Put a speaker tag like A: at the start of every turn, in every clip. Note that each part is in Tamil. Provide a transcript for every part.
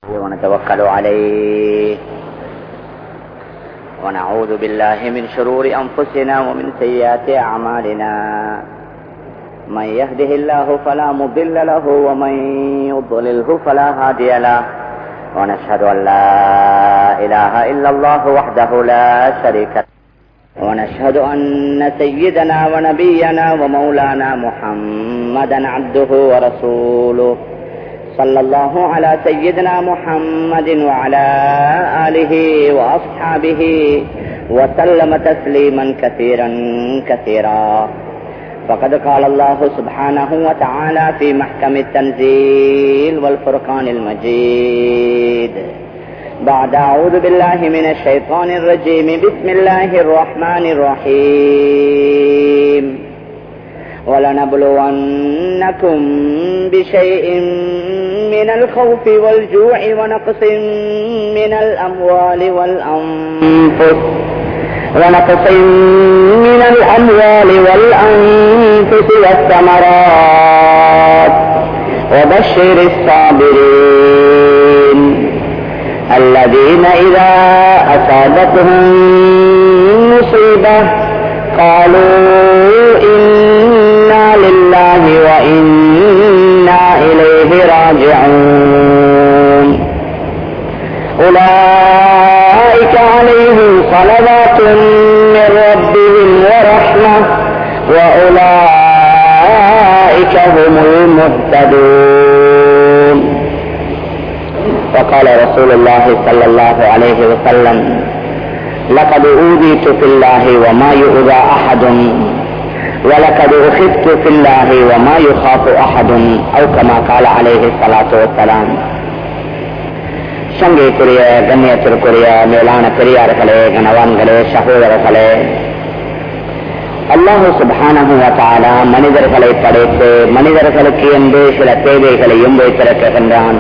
A: ونتوكل عليه ونعوذ بالله من شرور أنفسنا ومن سيئات أعمالنا من يهده الله فلا مضل له ومن يضلله فلا هادي له ونشهد أن لا إله إلا الله وحده لا شريك له ونشهد أن سيدنا ونبينا ومولانا محمدا عبده ورسوله صلى الله على سيدنا محمد وعلى آله وأصحابه وسلم تسليما كثيرا كثيرا فقد قال الله سبحانه وتعالى في محكم التنزيل والفرقان المجيد بعد أعوذ بالله من الشيطان الرجيم بسم الله الرحمن الرحيم ولنبلونكم بشيء من الخوف والجوع ونقص من الأموال والأنفس ونقص من الأموال والأنفس والثمرات وبشر الصابرين الذين إذا أصابتهم مصيبة قالوا إنا لله وإنا إليه راجعون أولئك عليهم صلوات من ربهم ورحمة وأولئك هم المهتدون وقال رسول الله صلى الله عليه وسلم لقد أوذيت في الله وما يؤذى أحد ولقد أخذت في الله وما يخاف أحد أو كما قال عليه الصلاة والسلام சங்கைக்குரிய கண்ணியத்திற்குரிய மேலான பெரியார்களே கணவான்களே சகோதரர்களே அல்லாஹு சுபானகுவத்தால மனிதர்களை படைத்து மனிதர்களுக்கு என்று சில தேவைகளையும் வைத்திருக்கின்றான்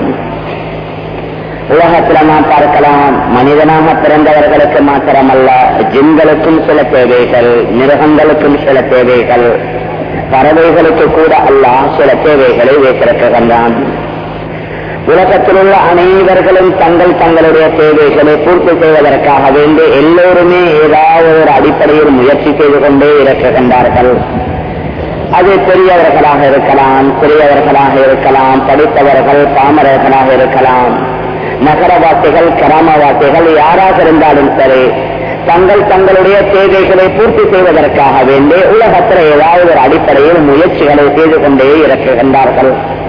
A: உலகத்துல நாம் பார்க்கலாம் மனிதனாக பிறந்தவர்களுக்கு மாத்திரமல்ல ஜின்களுக்கும் சில தேவைகள் மிருகங்களுக்கும் சில தேவைகள் பறவைகளுக்கு கூட அல்லாஹ் சில தேவைகளை வைத்திருக்கின்றான் உலகத்தில் உள்ள அனைவர்களும் தங்கள் தங்களுடைய தேவைகளை பூர்த்தி செய்வதற்காக வேண்டி எல்லோருமே ஏதாவது ஒரு அடிப்படையில் முயற்சி செய்து கொண்டே இருக்கின்றார்கள் அது பெரியவர்களாக இருக்கலாம் சிறியவர்களாக இருக்கலாம் படித்தவர்கள் பாமரர்களாக இருக்கலாம் நகரவாசிகள் கிராமவாசிகள் யாராக இருந்தாலும் சரி தங்கள் தங்களுடைய தேவைகளை பூர்த்தி செய்வதற்காக வேண்டி உலகத்தில் ஏதாவது ஒரு அடிப்படையில் முயற்சிகளை செய்து கொண்டே இருக்கின்றார்கள்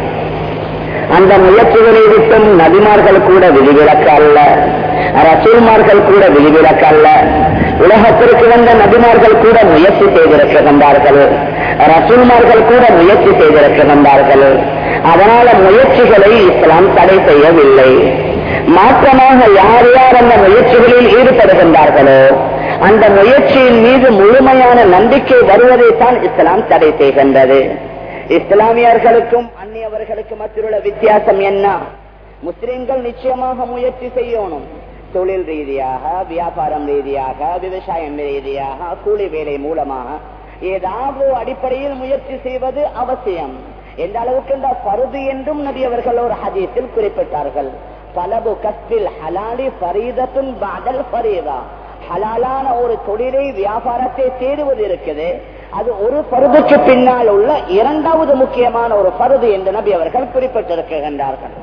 A: அந்த முயற்சிகளை விட்டும் நபிமார்கள் கூட விதிவிலக்கு அல்ல ரசூல்மார்கள் கூட விதிவிலக்கு அல்ல உலகத்திற்கு வந்த நபிமார்கள் கூட முயற்சி செய்திருக்கின்றார்கள் ரசூல்மார்கள் கூட முயற்சி செய்திருக்கின்றார்கள் அதனால முயற்சிகளை இஸ்லாம் தடை செய்யவில்லை மாற்றமாக யார் யார் அந்த முயற்சிகளில் ஈடுபடுகின்றார்களோ அந்த முயற்சியின் மீது முழுமையான நம்பிக்கை வருவதைத்தான் இஸ்லாம் தடை செய்கின்றது இஸ்லாமியர்களுக்கும் அந்நியவர்களுக்கு மத்தியுள்ள வித்தியாசம் என்ன முஸ்லிம்கள் நிச்சயமாக முயற்சி செய்யணும் தொழில் ரீதியாக வியாபாரம் ரீதியாக விவசாயம் ரீதியாக கூலி வேலை மூலமாக ஏதாவது அடிப்படையில் முயற்சி செய்வது அவசியம் எந்த அளவுக்கு இந்த பருது என்றும் நபி அவர்கள் ஒரு ஹதீஸில் குறிப்பிட்டார்கள் பலபு கஸ்பில் ஹலாலி பரீதத்துன் பாதல் பரீதா ஹலாலான ஒரு தொழிலை வியாபாரத்தை தேடுவது இருக்குது அது ஒரு பருதுக்கு பின்னால் உள்ள இரண்டாவது முக்கியமான ஒரு பருது என்று நபி அவர்கள் குறிப்பிட்டிருக்கின்றார்கள்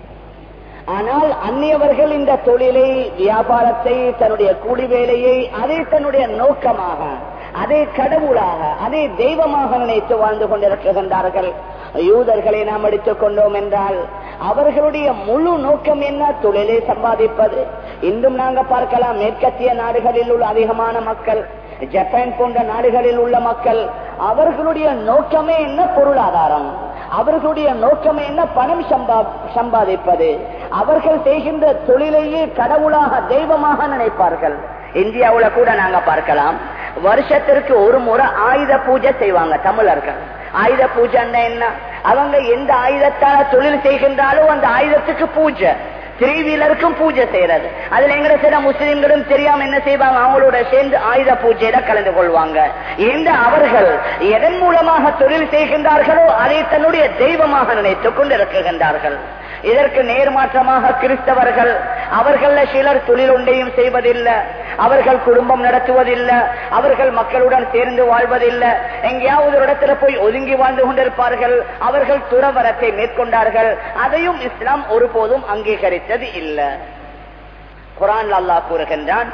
A: ஆனால் அந்நியவர்கள் இந்த தொழிலை வியாபாரத்தை தன்னுடைய கூலி வேலையை அதை தன்னுடைய நோக்கமாக அதை கடவுளாக அதை தெய்வமாக நினைத்து வாழ்ந்து கொண்டிருக்கின்றார்கள் யூதர்களை நாம் எடுத்துக் கொண்டோம் என்றால் அவர்களுடைய முழு நோக்கம் என்ன தொழிலை சம்பாதிப்பது இன்றும் நாங்க பார்க்கலாம் மேற்கத்திய நாடுகளில் உள்ள அதிகமான மக்கள் ஜப்பான் போன்ற நாடுகளில் உள்ள மக்கள் அவர்களுடைய நோக்கமே என்ன பொருளாதாரம் அவர்களுடைய நோக்கம் என்ன பணம் சம்பாதிப்பது அவர்கள் செய்கின்ற தொழிலையே கடவுளாக தெய்வமாக நினைப்பார்கள் இந்தியாவுல கூட நாங்க பார்க்கலாம் வருஷத்திற்கு ஒரு முறை ஆயுத பூஜை செய்வாங்க தமிழர்கள் ஆயுத பூஜை என்ன அவங்க எந்த ஆயுதத்தால தொழில் செய்கின்றாலோ அந்த ஆயுதத்துக்கு பூஜை த்ரீ வீலருக்கும் பூஜை செய்யறது அதுல எங்கட சில முஸ்லிம்களும் தெரியாம என்ன செய்வாங்க அவங்களோட சேர்ந்து ஆயுத பூஜையில கலந்து கொள்வாங்க இந்த அவர்கள் எதன் மூலமாக தொழில் செய்கின்றார்களோ அதை தன்னுடைய தெய்வமாக நினைத்துக் கொண்டிருக்கின்றார்கள் இதற்கு நேர்மாற்றமாக கிறிஸ்தவர்கள் அவர்கள் சிலர் தொழில் ஒன்றையும் செய்வதில்லை அவர்கள் குடும்பம் நடத்துவதில்லை அவர்கள் மக்களுடன் சேர்ந்து வாழ்வதில்லை எங்கேயாவது ஒரு இடத்துல போய் ஒதுங்கி வாழ்ந்து கொண்டிருப்பார்கள் அவர்கள் துறவரத்தை மேற்கொண்டார்கள் அதையும் இஸ்லாம் ஒருபோதும் அங்கீகரித்தது இல்லை குரான் அல்லாஹ் கூறுகின்றான்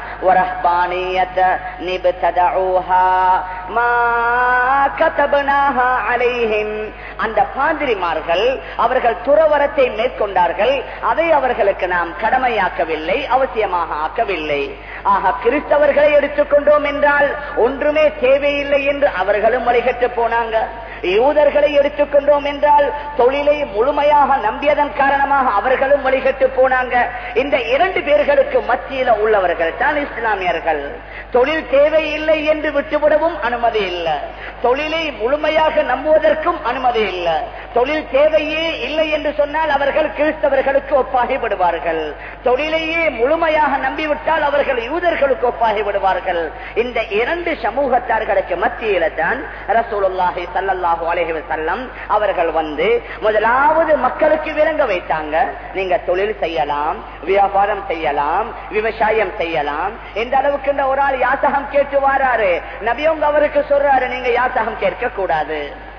A: அந்த பாதிரிமார்கள் அவர்கள் துறவரத்தை மேற்கொண்டார்கள் அதை அவர்களுக்கு நாம் கடமையாக்கவில்லை அவசியமாக ஆக்கவில்லை ஆக கிறிஸ்தவர்களை எடுத்துக்கொண்டோம் என்றால் ஒன்றுமே தேவையில்லை என்று அவர்களும் வழிகட்டு போனாங்க யூதர்களை எடுத்துக்கொண்டோம் என்றால் தொழிலை முழுமையாக நம்பியதன் காரணமாக அவர்களும் வழிகட்டு போனாங்க இந்த இரண்டு பேர்களுக்கு மத்தியில உள்ளவர்கள் தான் இஸ்லாமியர்கள் தொழில் தேவையில்லை என்று விட்டுவிடவும் அனுமதி இல்லை தொழிலை முழுமையாக நம்புவதற்கும் அனுமதி இல்லை தொழில் தேவையே இல்லை என்று சொன்னால் அவர்கள் கிறிஸ்தவர்களுக்கு ஒப்பாகி விடுவார்கள் தொழிலையே முழுமையாக நம்பிவிட்டால் அவர்கள் யூதர்களுக்கு ஒப்பாகி விடுவார்கள் இந்த இரண்டு சமூகத்தார்களுக்கு மத்தியில தான் ரசூலுல்லாஹி சல்லல்லாஹு அலைஹி வஸல்லம் அவர்கள் வந்து முதலாவது மக்களுக்கு விளங்க வைத்தாங்க நீங்க தொழில் செய்யலாம் வியாபாரம் செய்யலாம் விவசாயம் செய்யலாம் எந்த அளவுக்கு இந்த ஒரு ஆள் யாசகம் கேட்டு வாராரு நபியவங்க அவருக்கு சொல்றாரு நீங்க யாசகம் கேட்க கூடாது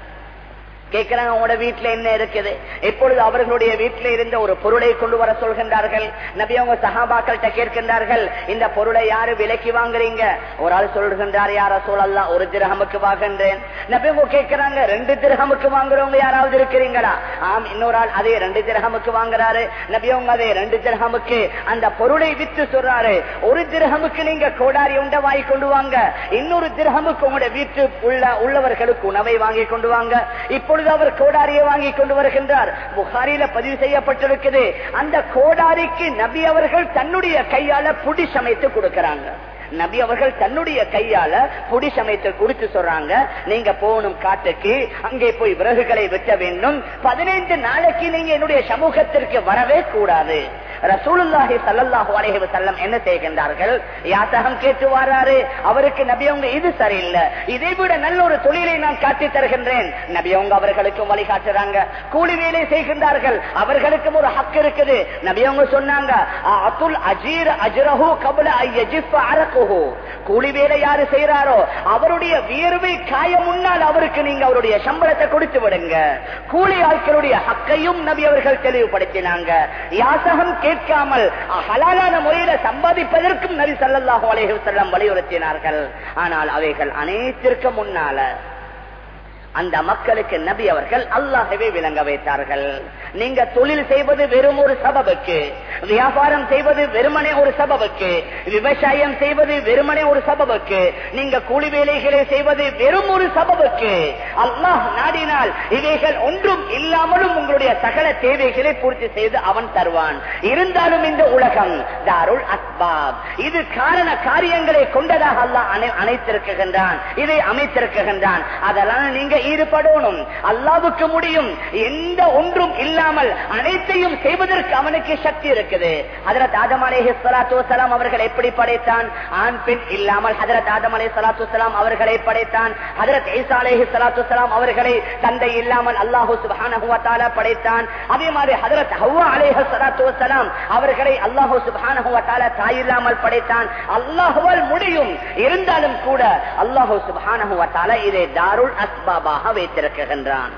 A: கேட்கிறாங்க உங்களோட வீட்டுல என்ன இருக்குது எப்பொழுது அவர்களுடைய வீட்டில இருந்த ஒரு பொருளை கொண்டு வர சொல்கின்றார்கள் நபி அவங்க சகாபாக்கள்கிட்ட கேட்கின்றார்கள் இந்த பொருளை யாரு விலைக்கு வாங்குறீங்க ஒரு ஆள் சொல்கின்றார் யார சூழல்லாம் ஒரு திரகமுக்கு வாங்குன்றேன் நபி அவங்க கேட்கிறாங்க ரெண்டு திரகமுக்கு வாங்குறவங்க யாராவது இருக்கிறீங்களா ஆம் இன்னொரு ஆள் அதே ரெண்டு திரகமுக்கு வாங்குறாரு நபி அவங்க அதே ரெண்டு திரகமுக்கு அந்த பொருளை வித்து சொல்றாரு ஒரு திரகமுக்கு நீங்க கோடாரி உண்ட வாங்கி கொண்டு வாங்க இன்னொரு திரகமுக்கு உங்களுடைய வீட்டு உள்ள உள்ளவர்களுக்கு உணவை வாங்கி கொண்டு வாங்க இப்போ இப்பொழுது அவர் கோடாரியை வாங்கி கொண்டு வருகின்றார் புகாரில பதிவு செய்யப்பட்டிருக்குது அந்த கோடாரிக்கு நபி அவர்கள் தன்னுடைய கையால புடி சமைத்து கொடுக்கிறாங்க நபி அவர்கள் தன்னுடைய கையால புடி சமைத்து குடிச்சு சொல்றாங்க நீங்க போகணும் காட்டுக்கு அங்கே போய் விறகுகளை வெட்ட வேண்டும் பதினைந்து நாளைக்கு நீங்க என்னுடைய சமூகத்திற்கு வரவே கூடாது ரசூலுல்லாஹி சல்லல்லாஹு அலைஹி வஸல்லம் என்ன செய்கின்றார்கள் யாத்தகம் கேட்டு வராரு அவருக்கு நபி அவங்க இது சரியில்லை இதை விட நல்ல ஒரு தொழிலை நான் காட்டி தருகின்றேன் நபி அவங்க அவர்களுக்கும் வழிகாட்டுறாங்க கூலி வேலை செய்கின்றார்கள் அவர்களுக்கும் ஒரு ஹக்கு இருக்குது நபி அவங்க சொன்னாங்க அத்துல் அஜீர் அஜ்ரஹு கபல ஐயஜிஃப் அரகுஹு கூலி வேலை யாரு செய்யறாரோ அவருடைய வியர்வை காய முன்னால் அவருக்கு நீங்க அவருடைய சம்பளத்தை கொடுத்து விடுங்க கூலி ஆட்களுடைய ஹக்கையும் நபி அவர்கள் தெளிவுபடுத்தினாங்க யாசகம் கேட்காமல் ஹலாலான முறையில சம்பாதிப்பதற்கும் நபி சல்லாஹூ அலைஹி வஸல்லம் வலியுறுத்தினார்கள் ஆனால் அவைகள் அனைத்திற்கும் முன்னால அந்த மக்களுக்கு நபி அவர்கள் அல்லாஹவே விளங்க வைத்தார்கள் நீங்க தொழில் செய்வது வெறும் ஒரு சபபுக்கு வியாபாரம் செய்வது வெறுமனே ஒரு சபபுக்கு விவசாயம் செய்வது வெறுமனே ஒரு சபபுக்கு நீங்க கூலி வேலைகளை செய்வது வெறும் ஒரு சபபுக்கு அல்லாஹ் நாடினால் இவைகள் ஒன்றும் இல்லாமலும் உங்களுடைய சகல தேவைகளை பூர்த்தி செய்து அவன் தருவான் இருந்தாலும் இந்த உலகம் தாருல் அஸ்பாப் இது காரண காரியங்களை கொண்டதாக அல்லாஹ் அனை- அணைத்திருக்கின்றான் இதை அமைத்திருக்கின்றான் அதெல்லாம் நீங்க ஈடுபடணும் அல்லாவுக்கு முடியும் எந்த ஒன்றும் இல்லாமல் அனைத்தையும் செய்வதற்கு அவனுக்கு சக்தி இருக்குது ஹதரத் ஆதம் அலேஹி சலாத்து வசலாம் அவர்கள் எப்படி படைத்தான் ஆண் பெண் இல்லாமல் ஹதரத் ஆதம் அலே சலாத்து வசலாம் அவர்களை படைத்தான் ஹதரத் ஈசா அலேஹி சலாத்து வசலாம் அவர்களை தந்தை இல்லாமல் அல்லாஹு சுப்ஹானஹு வ தஆலா படைத்தான் அதே மாதிரி ஹதரத் ஹவ்வா அலைஹி ஸலாத்து வஸலாம் அவர்களை அல்லாஹு சுப்ஹானஹு வ தஆலா தாய் இல்லாமல் படைத்தான் அல்லாஹ்வால் முடியும் இருந்தாலும் கூட அல்லாஹு சுப்ஹானஹு வ தஆலா இதை தாருல் அஸ்பாபாக வைத்திருக்கின்றான்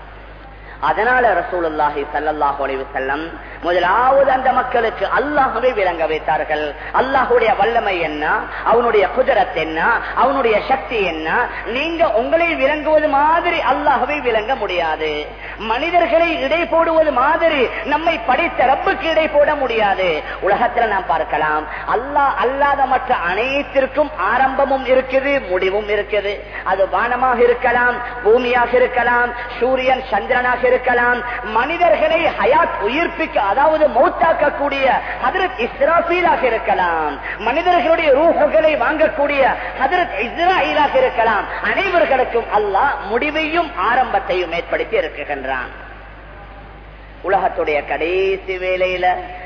A: அதனால ரசூலுல்லாஹி ஸல்லல்லாஹு அலைஹி வஸல்லம் முதலாவது அந்த மக்களுக்கு அல்லாஹ்வை விளங்க வைத்தார்கள் அல்லாஹ்வுடைய வல்லமை என்ன அவனுடைய குதிரத் என்ன அவனுடைய சக்தி என்ன நீங்க உங்களை விளங்குவது மாதிரி அல்லாஹ்வை விளங்க முடியாது மனிதர்களை இடை போடுவது மாதிரி நம்மை படைத்த ரப்புக்கு இடை போட முடியாது உலகத்துல நாம் பார்க்கலாம் அல்லாஹ் அல்லாத மற்ற அனைத்திற்கும் ஆரம்பமும் இருக்குது முடிவும் இருக்குது அது வானமாக இருக்கலாம் பூமியாக இருக்கலாம் சூரியன் சந்திரனாக இருக்கலாம் மனிதர்களை ஹயாத் உயிர்ப்பிக்க அதாவது மௌத்தாக்கக்கூடிய ஹதரத் இஸ்ராஃபீலாக இருக்கலாம் மனிதர்களுடைய ரூஹுகளை வாங்கக்கூடிய ஹதரத் இஸ்ராயிலாக இருக்கலாம் அனைவர்களுக்கும் அல்லாஹ் முடிவையும் ஆரம்பத்தையும் ஏற்படுத்தி இருக்குகின்றான் உலகத்துடைய கடைசி வேலையில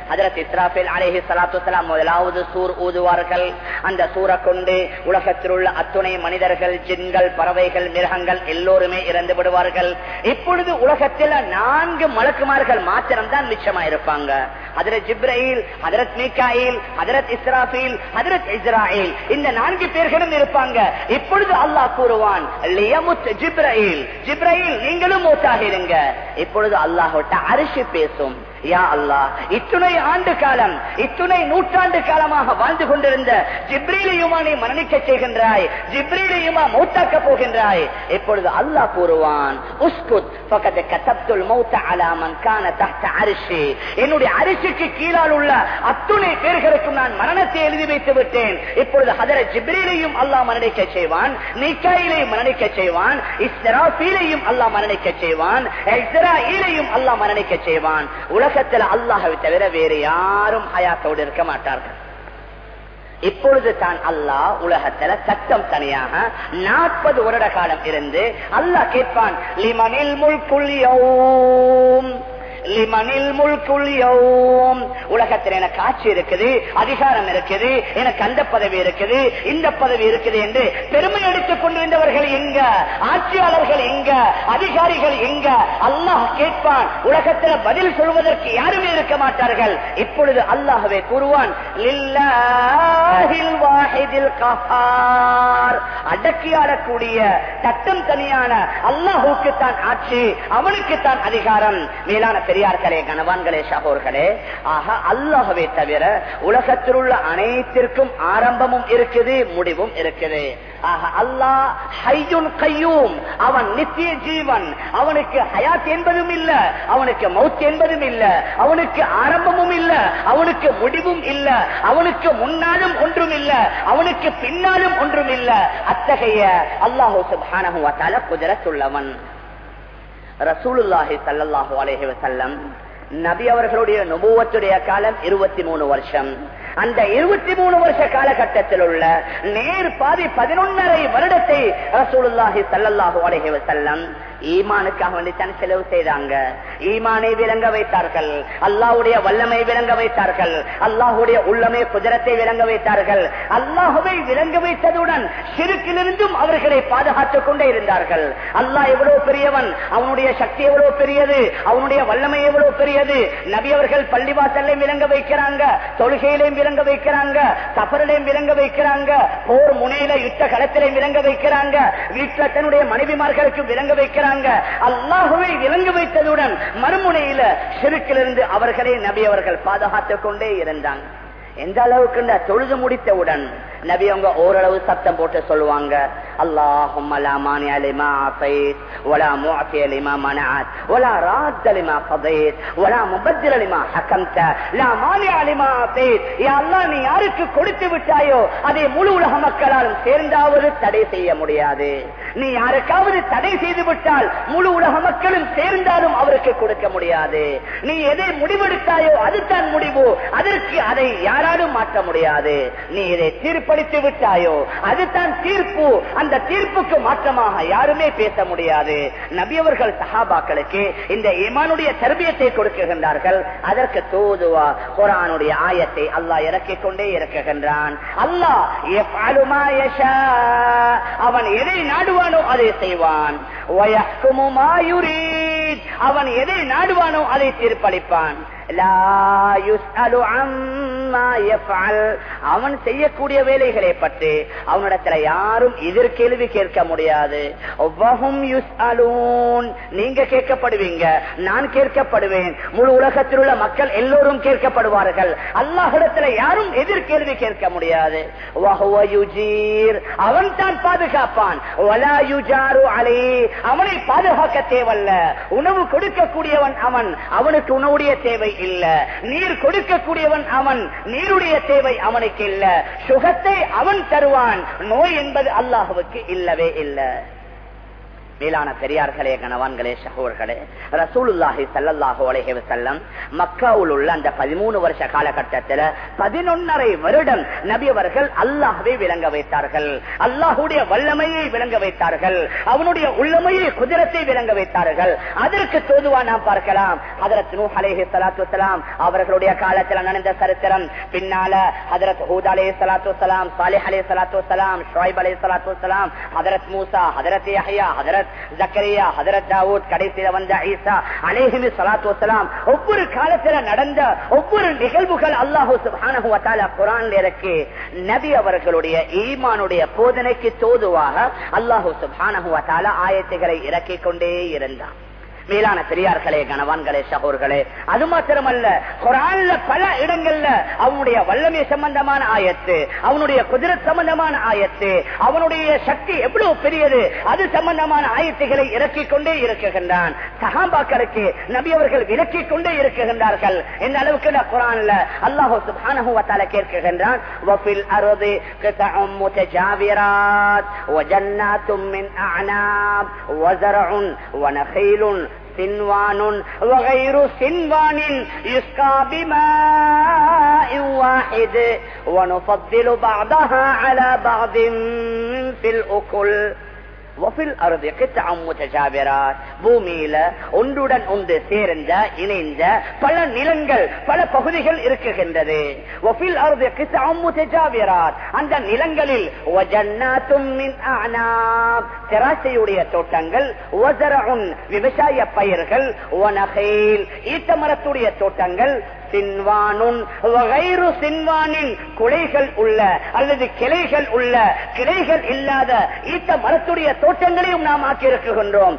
A: அதற்கு இஸ்ராஃபில் அலேஹி சலாத்து வலாம் முதலாவது சூர் ஊதுவார்கள் அந்த சூரை கொண்டு உலகத்தில் உள்ள அத்துணை மனிதர்கள் ஜின்கள் பறவைகள் மிருகங்கள் எல்லோருமே இறந்து விடுவார்கள் இப்பொழுது உலகத்தில் நான்கு மலக்குமார்கள் மாத்திரம்தான் மிச்சமா இருப்பாங்க ஹதரத் ஜிப்ரஹீல் ஹதரத் மீகாயில் ஹதரத் இஸ்ராஃபில் ஹதரத் இஸ்ராயில் இந்த நான்கு பேர்களும் இருப்பாங்க இப்பொழுது அல்லாஹ் கூறுவான் லியமுத் ஜிப்ரஹீல் ஜிப்ரஹீல் நீங்களும் மூத்தாகிருங்க இப்பொழுது அல்லாஹோட்ட அரிசி பேசும் யா அல்லாஹ் இத்துணை ஆண்டு காலம் இத்துணை நூற்றாண்டு காலமாக வாழ்ந்து கொண்டிருந்த ஜிப்ரீலையுமா நீ மரணிக்க செய்கின்றாய் ஜிப்ரீலையுமா மௌத்தாக்க போகின்றாய் இப்பொழுது அல்லாஹ் கூறுவான் உஸ்குத் பக்கத்து கத்தப்துல் மௌத்த அலாமன் கான தஹ்த அரிசி என்னுடைய அரிசிக்கு கீழால் உள்ள அத்துணை பேர்களுக்கும் நான் மரணத்தை எழுதி வைத்து விட்டேன் இப்பொழுது ஹதர ஜிப்ரீலையும் அல்லாஹ் மரணிக்க செய்வான் நீக்காயிலையும் மரணிக்க செய்வான் இஸ்ராஃபீலையும் அல்லாஹ் மரணிக்க செய்வான் இஸ்ராஈலையும் அல்லாஹ் மரணிக்க செய்வான் உலகத்தில் அல்லாஹவை தவிர வேறு யாரும் ஹயாத்தோடு இருக்க மாட்டார்கள் இப்பொழுது தான் அல்லாஹ் உலகத்துல சட்டம் தனியாக நாற்பது வருட காலம் இருந்து அல்லாஹ் கேட்பான் லிமனில் முல்குல் யௌம் லிமனில் முல்குல் யௌம் உலகத்தில் எனக்கு ஆட்சி இருக்குது அதிகாரம் இருக்குது எனக்கு அந்த பதவி இருக்குது இந்த பதவி இருக்குது என்று பெருமை எடுத்துக் கொண்டிருந்தவர்கள் எங்க ஆட்சியாளர்கள் எங்க அதிகாரிகள் எங்க அல்லாஹ் கேட்பான் உலகத்தில் பதில் சொல்வதற்கு யாருமே இருக்க மாட்டார்கள் இப்பொழுது அல்லாஹவே கூறுவான் லில்லாஹில் வாஹிதில் கஹார் அடக்கி ஆளக்கூடிய தட்டம் தனியான அல்லாஹுக்கு தான் ஆட்சி அவனுக்கு தான் அதிகாரம் மேலான பெரியார்களே கனவான்களே சகோர்களே ஆக அல்லாஹவே தவிர உலகத்தில் உள்ள அனைத்திற்கும் ஆரம்பமும் இருக்குது முடிவும் இருக்குது ஆக அல்லாஹ் ஹையுன் கையூம் அவன் நித்திய ஜீவன் அவனுக்கு ஹயாத் என்பதும் இல்ல அவனுக்கு மவுத் என்பதும் இல்ல அவனுக்கு ஆரம்பமும் இல்ல அவனுக்கு முடிவும் இல்ல அவனுக்கு முன்னாலும் ஒன்றும் இல்ல அவனுக்கு பின்னாலும் ஒன்றும் இல்ல அத்தகைய அல்லாஹூ சுபானஹு வத்தால குதிரத்துள்ளவன் ரசூலுல்லாஹி சல்லாஹூ அலேஹி வசல்லம் நபி அவர்களுடைய நுபுவத்துடைய காலம் இருபத்தி மூணு வருஷம் அந்த இருபத்தி மூணு வருஷ காலகட்டத்தில் உள்ள நேர் பாதி பதினொன்னரை வருடத்தை ரசூலுல்லாஹி சல்லாஹூ அலேஹி வசல்லம் ஈமானுக்காக வேண்டித்தான் செலவு செய்தாங்க ஈமானை விளங்க வைத்தார்கள் அல்லாஹுடைய வல்லமை விளங்க வைத்தார்கள் அல்லாஹுடைய உள்ளமை குதிரத்தை விளங்க வைத்தார்கள் அல்லாஹுவை விளங்க வைத்ததுடன் சிறுக்கிலிருந்தும் அவர்களை பாதுகாத்துக் கொண்டே இருந்தார்கள் அல்லாஹ் எவ்வளவு பெரியவன் அவனுடைய சக்தி எவ்வளவு பெரியது அவனுடைய வல்லமை எவ்வளவு பெரியது நபி அவர்கள் பள்ளிவாசல்லையும் விளங்க வைக்கிறாங்க தொழுகையிலையும் விளங்க வைக்கிறாங்க சஃபரிலையும் விளங்க வைக்கிறாங்க போர் முனையில யுத்த களத்திலையும் விளங்க வைக்கிறாங்க வீட்டுல தன்னுடைய மனைவிமார்களுக்கு விளங்க வைக்கிறாங்க அல்லாஹுவை விளங்க வைத்ததுடன் மறுமுனையில சிறுக்கிலிருந்து அவர்களே நபி அவர்கள் பாதுகாத்துக் கொண்டே இருந்தாங்க எந்த அளவுக்கு தொழுது முடித்தவுடன் நபி அவங்க ஓரளவு சத்தம் போட்டு சொல்லுவாங்க அல்லாஹும் நீ யாருக்கு கொடுத்து விட்டாயோ அதை முழு உலக மக்களாலும் சேர்ந்தாவது தடை செய்ய முடியாது நீ யாருக்காவது தடை செய்து விட்டால் முழு உலக மக்களும் சேர்ந்தாலும் அவருக்கு கொடுக்க முடியாது நீ எதை முடிவெடுத்தாயோ அதுதான் முடிவு அதற்கு அதை யாராலும் மாற்ற முடியாது நீ இதை தீர்ப்பளித்து விட்டாயோ அதுதான் தீர்ப்பு அந்த தீர்ப்புக்கு மாற்றமாக யாருமே பேச முடியாது நபியவர்கள் சஹாபாக்களுக்கு இந்த இமானுடைய தர்பியத்தை கொடுக்குகின்றார்கள் அதற்கு தூதுவா குரானுடைய ஆயத்தை அல்லாஹ் இறக்கிக் கொண்டே இறக்குகின்றான் அல்லாஹ் அவன் எதை நாடுவானோ அதை செய்வான் அவன் எதை நாடுவானோ அதை தீர்ப்பளிப்பான் அவன் செய்யக்கூடிய வேலைகளை பற்றி அவனிடத்துல யாரும் எதிர்கேள்வி கேட்க முடியாது நீங்க கேட்கப்படுவீங்க நான் கேட்கப்படுவேன் முழு உலகத்தில் உள்ள மக்கள் எல்லோரும் கேட்கப்படுவார்கள் அல்லாஹிடத்துல யாரும் எதிர்கேள்வி கேட்க முடியாது அவன் தான் பாதுகாப்பான் அவனை பாதுகாக்க தேவல்ல உணவு கொடுக்கக்கூடியவன் அவன் அவனுக்கு உணவுடைய தேவை இல்ல நீர் கொடுக்கக்கூடியவன் அவன் நீருடைய தேவை அவனுக்கு இல்ல சுகத்தை அவன் தருவான் நோய் என்பது அல்லாஹுவுக்கு இல்லவே இல்லை மேலான பெரியார்களே கணவான்களே சகோர்களே ரசூலுல்லாஹி சல்லல்லாஹு அலைஹி வஸல்லம் மக்காவில் உள்ள அந்த பதிமூணு வருஷ காலகட்டத்தில் பதினொன்னரை வருடம் நபி அவர்கள் அல்லாஹ்வை விளங்க வைத்தார்கள் அல்லாஹுடைய வல்லமையை விளங்க வைத்தார்கள் அவனுடைய உள்ளமையை குதிரத்தை விளங்க வைத்தார்கள் அதற்கு தோதுவா நாம் பார்க்கலாம் ஹதரத் நூஹ் அலைஹி ஸலாத்து வஸலாம் அவர்களுடைய காலத்தில் நடந்த சரித்திரம் பின்னால ஹதரத் ஹூத் அலைஹி ஸலாத்து வஸலாம் சாலிஹ் அலைஹி ஸலாத்து வஸலாம் ஷுவைப் அலைஹி ஸலாத்து வஸலாம் ஹதரத் மூசா ஹதரத் யஹ்யா ஹதரத் ஜக்கரியா ஹதரத் தாவூத் கடைசியில வந்த ஈசா அலேஹிமி சலாத்து வசலாம் ஒவ்வொரு காலத்துல நடந்த ஒவ்வொரு நிகழ்வுகள் அல்லாஹூ சுப்ஹானஹு வ தஆலா குர்ஆன்ல இருக்கு நபி அவர்களுடைய ஈமானுடைய போதனைக்கு தோதுவாக அல்லாஹூ சுப்ஹானஹு வ தஆலா ஆயத்துகளை இறக்கிக் கொண்டே இருந்தான் மேலான பெரியார்களே கணவான்களே சகோர்களே அது மாத்திரமல்ல குரான்ல பல இடங்கள்ல அவனுடைய வல்லமை சம்பந்தமான ஆயத்து அவனுடைய குதிரத் சம்பந்தமான ஆயத்து அவனுடைய சக்தி எவ்வளவு பெரியது அது சம்பந்தமான ஆயத்துகளை இறக்கிக் கொண்டே இருக்குகின்றான் சகாபாக்களுக்கு நபி அவர்கள் விலக்கிக் கொண்டே இருக்குகின்றார்கள் இந்த அளவுக்கு இந்த குரான்ல அல்லாஹு சுப்ஹானஹு வ தஆலா கேட்கின்றான் வஃபில் அர்தி கிதஉம் முத்தஜாவிராத் வஜன்னாத்தும் மின் அஅனாப் வஸரஉன் வநഖீலுன் سنوان وغير سنوان يسقى بماء واحد ونفضل بعضها على بعض في الأكل பூமியில ஒன்றுடன் ஒன்று சேர்ந்த இணைந்த பல நிலங்கள் பல பகுதிகள் இருக்குகின்றது அந்த நிலங்களில் திராட்சையுடைய தோட்டங்கள் விவசாய பயிர்கள் ஈட்டமரத்துடைய தோட்டங்கள் சின்வானுன் சின்வானின் குலைகள் உள்ள அல்லது கிளைகள் உள்ள கிளைகள் இல்லாத ஈட்ட மரத்துடைய தோட்டங்களையும் நாம் ஆக்கியிருக்கின்றோம்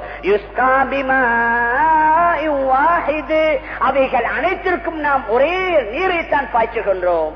A: அவைகள் அனைத்திற்கும் நாம் ஒரே நீரைத்தான் பாய்ச்சுகின்றோம்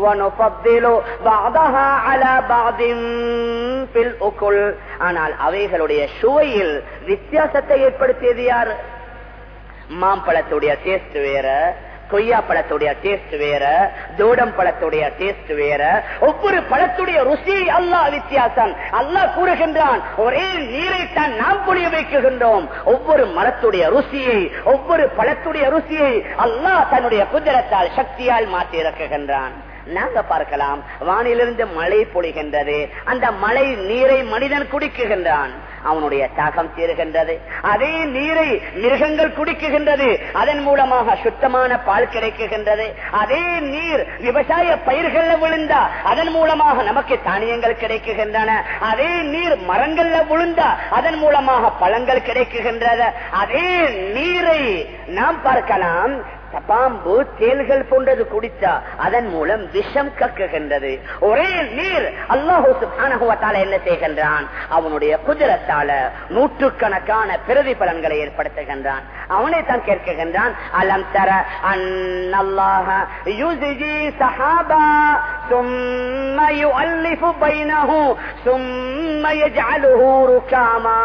A: ஆனால் அவைகளுடைய சுவையில் வித்தியாசத்தை ஏற்படுத்தியது யார் மாம்பழத்துடைய டேஸ்ட் வேற கொய்யா பழத்துடைய டேஸ்ட் வேற தோடம் பழத்துடைய டேஸ்ட் வேற ஒவ்வொரு பழத்துடைய ருசி அல்லா வித்தியாசம் அல்லா கூறுகின்றான் ஒரே நீரைத்தான் நாம் புளிய வைக்குகின்றோம் ஒவ்வொரு மரத்துடைய ருசியை ஒவ்வொரு பழத்துடைய ருசியை அல்லாஹ் தன்னுடைய குதிரத்தால் சக்தியால் மாற்றி இறக்குகின்றான் நாங்க பார்க்கலாம் வானிலிருந்து மழை பொழிகின்றது அந்த மழை நீரை மனிதன் குடிக்குகின்றான் அவனுடைய தாகம் தீருகின்றது அதே நீரை மிருகங்கள் குடிக்குகின்றது அதன் மூலமாக சுத்தமான பால் கிடைக்குகின்றது அதே நீர் விவசாய பயிர்கள்ல விழுந்தா அதன் மூலமாக நமக்கு தானியங்கள் கிடைக்குகின்றன அதே நீர் மரங்கள்ல விழுந்தா அதன் மூலமாக பழங்கள் கிடைக்குகின்றது அதே நீரை நாம் பார்க்கலாம் பாம்பு தேல்கள் போன்றது குடித்தா அதன் மூலம் விஷம் கக்குகின்றது ஒரே நீர் அல்லாஹூ என்ன செய்கின்றான் அவனுடைய குதிரத்தால நூற்றுக்கணக்கான பிரதி பலன்களை ஏற்படுத்துகின்றான் அவனை தான் கேட்குகின்றான் அலம் தர அந்நல்லாக யுசிஜி சஹாபா ثم يؤلف بينه ثم يجعله ركاما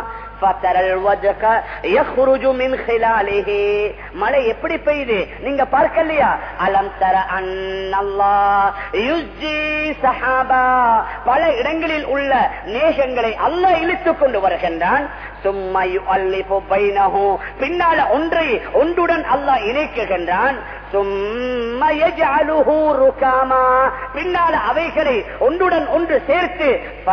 A: மழை எப்படி பெய்யுது நீங்க பார்க்கலையா அலம் தர அண்ணல்லா பல இடங்களில் உள்ள நேசங்களை அல்ல இழுத்துக் கொண்டு வருகின்றான் பின்னால ஒன்றை ஒன்றுடன் அல்லாஹ் இணைக்குகின்றான் பின்னால அவைகளை ஒன்றுடன் ஒன்று சேர்த்து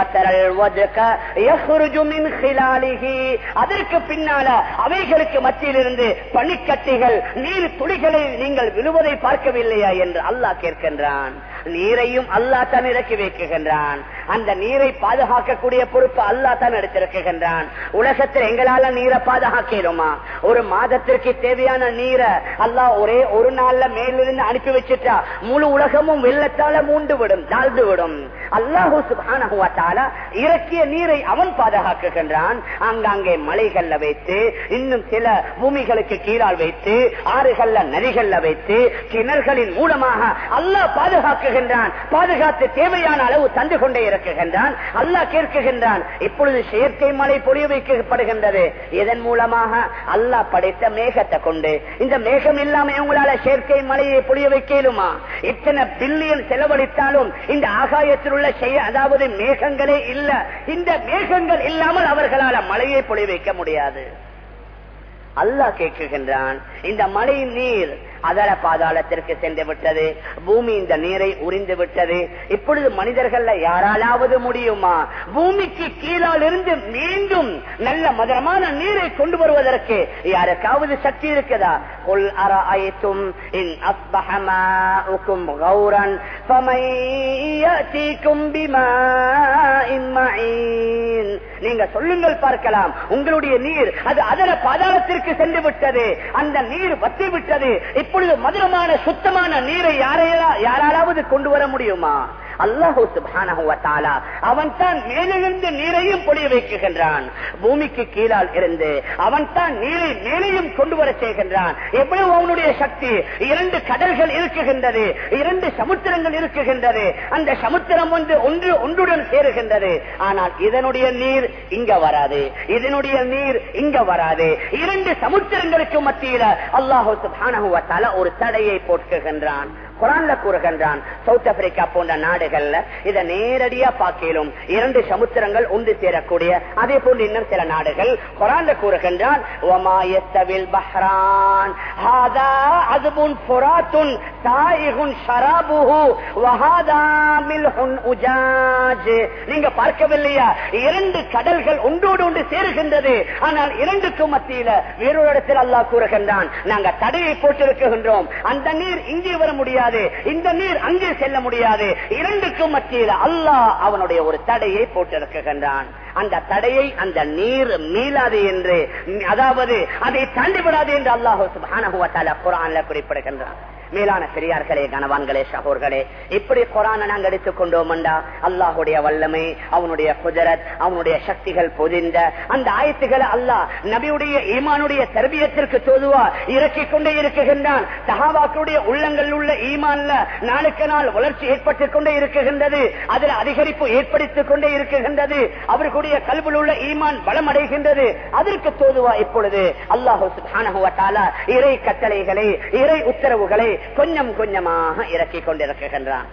A: அதற்கு பின்னால அவைகளுக்கு மத்தியிலிருந்து பனிக்கட்டிகள் நீர் துளிகளை நீங்கள் விழுவதை பார்க்கவில்லையா என்று அல்லாஹ் கேட்கின்றான் நீரையும் அல்லா தான் இறக்கி வைக்குகின்றான் அந்த நீரை பாதுகாக்கக்கூடிய பொறுப்பு அல்லா தான் எடுத்திருக்குகின்றான் உலகத்தில் எங்களால நீரை பாதுகாக்கிறோமா ஒரு மாதத்திற்கு தேவையான நீரை அல்லாஹ் ஒரே ஒரு நாள்ல மேலிருந்து அனுப்பி வச்சுட்டா முழு உலகமும் வெள்ளத்தால மூண்டு விடும் தாழ்ந்து விடும் அல்லாஹூ சுபான இறக்கிய நீரை அவன் பாதுகாக்குகின்றான் அங்காங்கே மலைகள்ல வைத்து இன்னும் சில பூமிகளுக்கு கீழால் வைத்து ஆறுகள்ல நதிகள்ல வைத்து கிணறுகளின் மூலமாக அல்லாஹ் பாதுகாக்க பாதுகாக்குகின்றான் பாதுகாத்து தேவையான அளவு தந்து கொண்டே இருக்குகின்றான் அல்லாஹ் கேட்குகின்றான் இப்பொழுது செயற்கை மழை பொழிய வைக்கப்படுகின்றது இதன் மூலமாக அல்லாஹ் படைத்த மேகத்தை கொண்டு இந்த மேகம் இல்லாம உங்களால செயற்கை மழையை பொழிய வைக்கலுமா இத்தனை பில்லியன் செலவழித்தாலும் இந்த ஆகாயத்தில் உள்ள செய்ய அதாவது மேகங்களே இல்ல இந்த மேகங்கள் இல்லாமல் அவர்களால மழையை பொழிய வைக்க முடியாது அல்லாஹ் கேட்குகின்றான் இந்த மழை நீர் அதர பாதாளத்திற்கு சென்று விட்டது பூமி இந்த நீரை உறிந்து விட்டது இப்பொழுது மனிதர்கள்ல யாராலாவது முடியுமா பூமிக்கு கீழால் இருந்து மீண்டும் நல்ல மதுரமான நீரை கொண்டு வருவதற்கு யாருக்காவது சக்தி இருக்குதா قل أرأيتم إن أصبح ماؤكم غورا فمن يأتيكم بماء معين நீங்க சொல்லுங்கள் பார்க்கலாம் உங்களுடைய நீர் அது அதர பாதாளத்திற்கு சென்று விட்டது அந்த நீர் வத்தி விட்டது இப்பொழுது மதுரமான சுத்தமான நீரை யாரையா யாராலாவது கொண்டு வர முடியுமா அல்லாஹூ சுபானா அவன் தான் மேலிருந்து நீரையும் பொழிய வைக்குகின்றான் பூமிக்கு கீழால் இருந்து அவன் தான் நீரை மேலையும் கொண்டு வர செய்கின்றான் எவ்வளவு அவனுடைய சக்தி இரண்டு கடல்கள் இருக்குகின்றது இரண்டு சமுத்திரங்கள் இருக்குகின்றது அந்த சமுத்திரம் வந்து ஒன்று ஒன்றுடன் சேருகின்றது ஆனால் இதனுடைய நீர் இங்க வராது இதனுடைய நீர் இங்க வராது இரண்டு சமுத்திரங்களுக்கு மத்தியில அல்லாஹூ சுபானா ஒரு தடையை போட்டுகின்றான் குரான்ல கூறுகின்றான் சவுத் ஆப்பிரிக்கா போன்ற நாடுகள்ல இதை நேரடியா பார்க்கலும் இரண்டு சமுத்திரங்கள் ஒன்று சேரக்கூடிய அதே போன்று இன்னும் சில நாடுகள் குரான்ல கூறுகின்றான் ஒமாயத்தவில் பஹ்ரான் ஹாதா அதுபுன் புராத்துன் தாயிகுன் ஷராபுஹு வஹாதா மில்ஹுன் உஜாஜ் நீங்க பார்க்கவில்லையா இரண்டு கடல்கள் ஒன்றோடு ஒன்று சேருகின்றது ஆனால் இரண்டுக்கும் மத்தியில வேறொரு இடத்தில் அல்லாஹ் கூறுகின்றான் நாங்க தடையை போட்டிருக்கின்றோம் அந்த நீர் இங்கே வர முடியாது இந்த நீர் அங்கே செல்ல முடியாது இரண்டுக்கும் மத்தியில் அல்லாஹ் அவனுடைய ஒரு தடையை போட்டிருக்கின்றான் அந்த தடையை அந்த நீர் மீளாது என்று அதாவது அதை தாண்டிவிடாது என்று அல்லாஹு சுபான குரான்ல குறிப்பிடுகின்றான் மேலான பெரியார்களே கனவான்களே சகோர்களே இப்படி குரான நாங்க எடுத்துக் கொண்டோம் அல்லாஹுடைய வல்லமை அவனுடைய குஜரத் அவனுடைய சக்திகள் பொதிந்த அந்த ஆயத்துக்களை அல்லாஹ் நபியுடைய ஈமானுடைய தர்பியத்திற்கு தோதுவா இறக்கி கொண்டே இருக்குகின்றான் சஹாபாக்களுடைய உள்ளங்கள் உள்ள ஈமான்ல நாளுக்கு நாள் வளர்ச்சி ஏற்பட்டுக் கொண்டே இருக்குகின்றது அதில் அதிகரிப்பு ஏற்படுத்திக் கொண்டே இருக்குகின்றது அவர்களுடைய கல்வியில் உள்ள ஈமான் பலமடைகின்றது அதற்கு தோதுவா இப்பொழுது அல்லாஹு இறை கட்டளைகளை இறை உத்தரவுகளை கொஞ்சம் கொஞ்சமாக இறக்கிக் கொண்டிருக்கின்றான்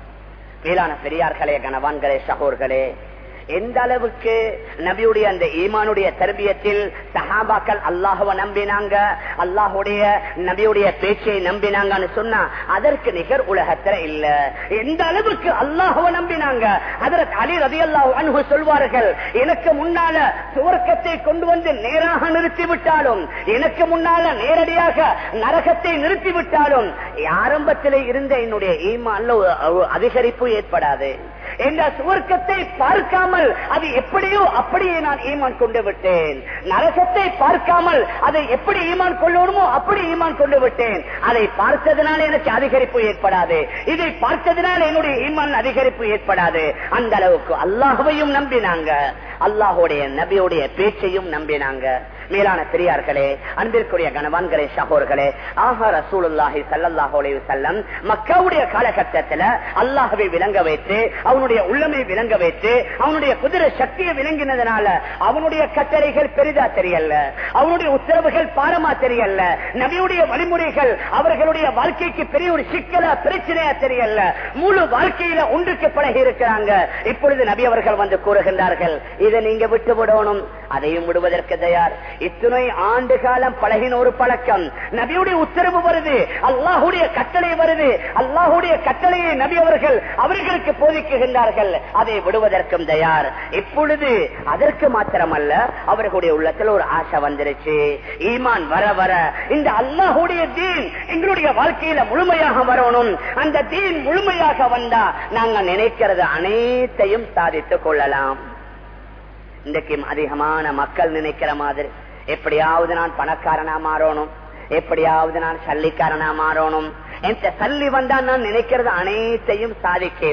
A: மேலான பெரியார்களே கணவான்களே சகோர்களே எந்த அளவுக்கு நபியுடைய அந்த ஈமானுடைய தர்பியத்தில் சஹாபாக்கள் அல்லாஹுவ நம்பினாங்க அல்லாஹுடைய நபியுடைய பேச்சை நம்பினாங்கன்னு சொன்னா அதற்கு நிகர் உலகத்துல இல்ல எந்த அளவுக்கு அல்லாஹுவ நம்பினாங்க அதற்கு அலி ரதி அல்லாஹ் அனுகு சொல்வார்கள் எனக்கு முன்னால சுவர்க்கத்தை கொண்டு வந்து நேராக நிறுத்தி விட்டாலும் எனக்கு முன்னால நேரடியாக நரகத்தை நிறுத்தி விட்டாலும் ஆரம்பத்தில் இருந்த என்னுடைய ஈமான்ல அதிகரிப்பு ஏற்படாது என்ற சுவர்க்கத்தை பார்க்காமல் அது எப்படியோ அப்படியே நான் ஈமான் கொண்டு விட்டேன் நரகத்தை பார்க்காமல் அதை எப்படி ஈமான் கொள்ளணுமோ அப்படி ஈமான் கொண்டு விட்டேன் அதை பார்த்ததுனால எனக்கு அதிகரிப்பு ஏற்படாது இதை பார்த்ததுனால என்னுடைய ஈமான் அதிகரிப்பு ஏற்படாது அந்த அளவுக்கு அல்லாஹுவையும் நம்பினாங்க அல்லாஹுடைய நபியுடைய பேச்சையும் நம்பினாங்க மேலான பெரியார்களே அன்பிற்குரிய கணவான்களே சகோர்களே ஆஹா ரசூலுல்லாஹி சல்லாஹு செல்லம் மக்காவுடைய காலகட்டத்தில் அல்லாஹவை விளங்க வைத்து அவனுடைய உள்ளமை விளங்க வைத்து அவனுடைய குதிரை சக்தியை விளங்கினதுனால அவனுடைய கட்டளைகள் பெரிதா தெரியல அவனுடைய உத்தரவுகள் பாரமா தெரியல நபியுடைய வழிமுறைகள் அவர்களுடைய வாழ்க்கைக்கு பெரிய ஒரு சிக்கலா பிரச்சனையா தெரியல முழு வாழ்க்கையில ஒன்றுக்கு பழகி இருக்கிறாங்க இப்பொழுது நபி அவர்கள் வந்து கூறுகின்றார்கள் இதை நீங்க விட்டு விடணும் அதையும் விடுவதற்கு தயார் இத்தனை ஆண்டு காலம் பழகின ஒரு பழக்கம் நபியுடைய உத்தரவு வருது அல்லாஹுடைய கட்டளை வருது அல்லாஹுடைய கட்டளையை நபி அவர்கள் அவர்களுக்கு போதிக்குகின்றார்கள் அதை விடுவதற்கும் தயார் இப்பொழுது அதற்கு மாத்திரமல்ல அவர்களுடைய உள்ளத்தில் ஒரு ஆசை வந்துருச்சு ஈமான் வர வர இந்த அல்லாஹுடைய தீன் எங்களுடைய வாழ்க்கையில முழுமையாக வரணும் அந்த தீன் முழுமையாக வந்தா நாங்க நினைக்கிறது அனைத்தையும் சாதித்துக் கொள்ளலாம் இன்றைக்கும் அதிகமான மக்கள் நினைக்கிற மாதிரி எப்படியாவது நான் பணக்காரனா மாறணும் எப்படியாவது நான் சல்லிக்காரனா மாறணும் எந்த சல்லி வந்தா நான் நினைக்கிறது அனைத்தையும் சாதிக்கலும்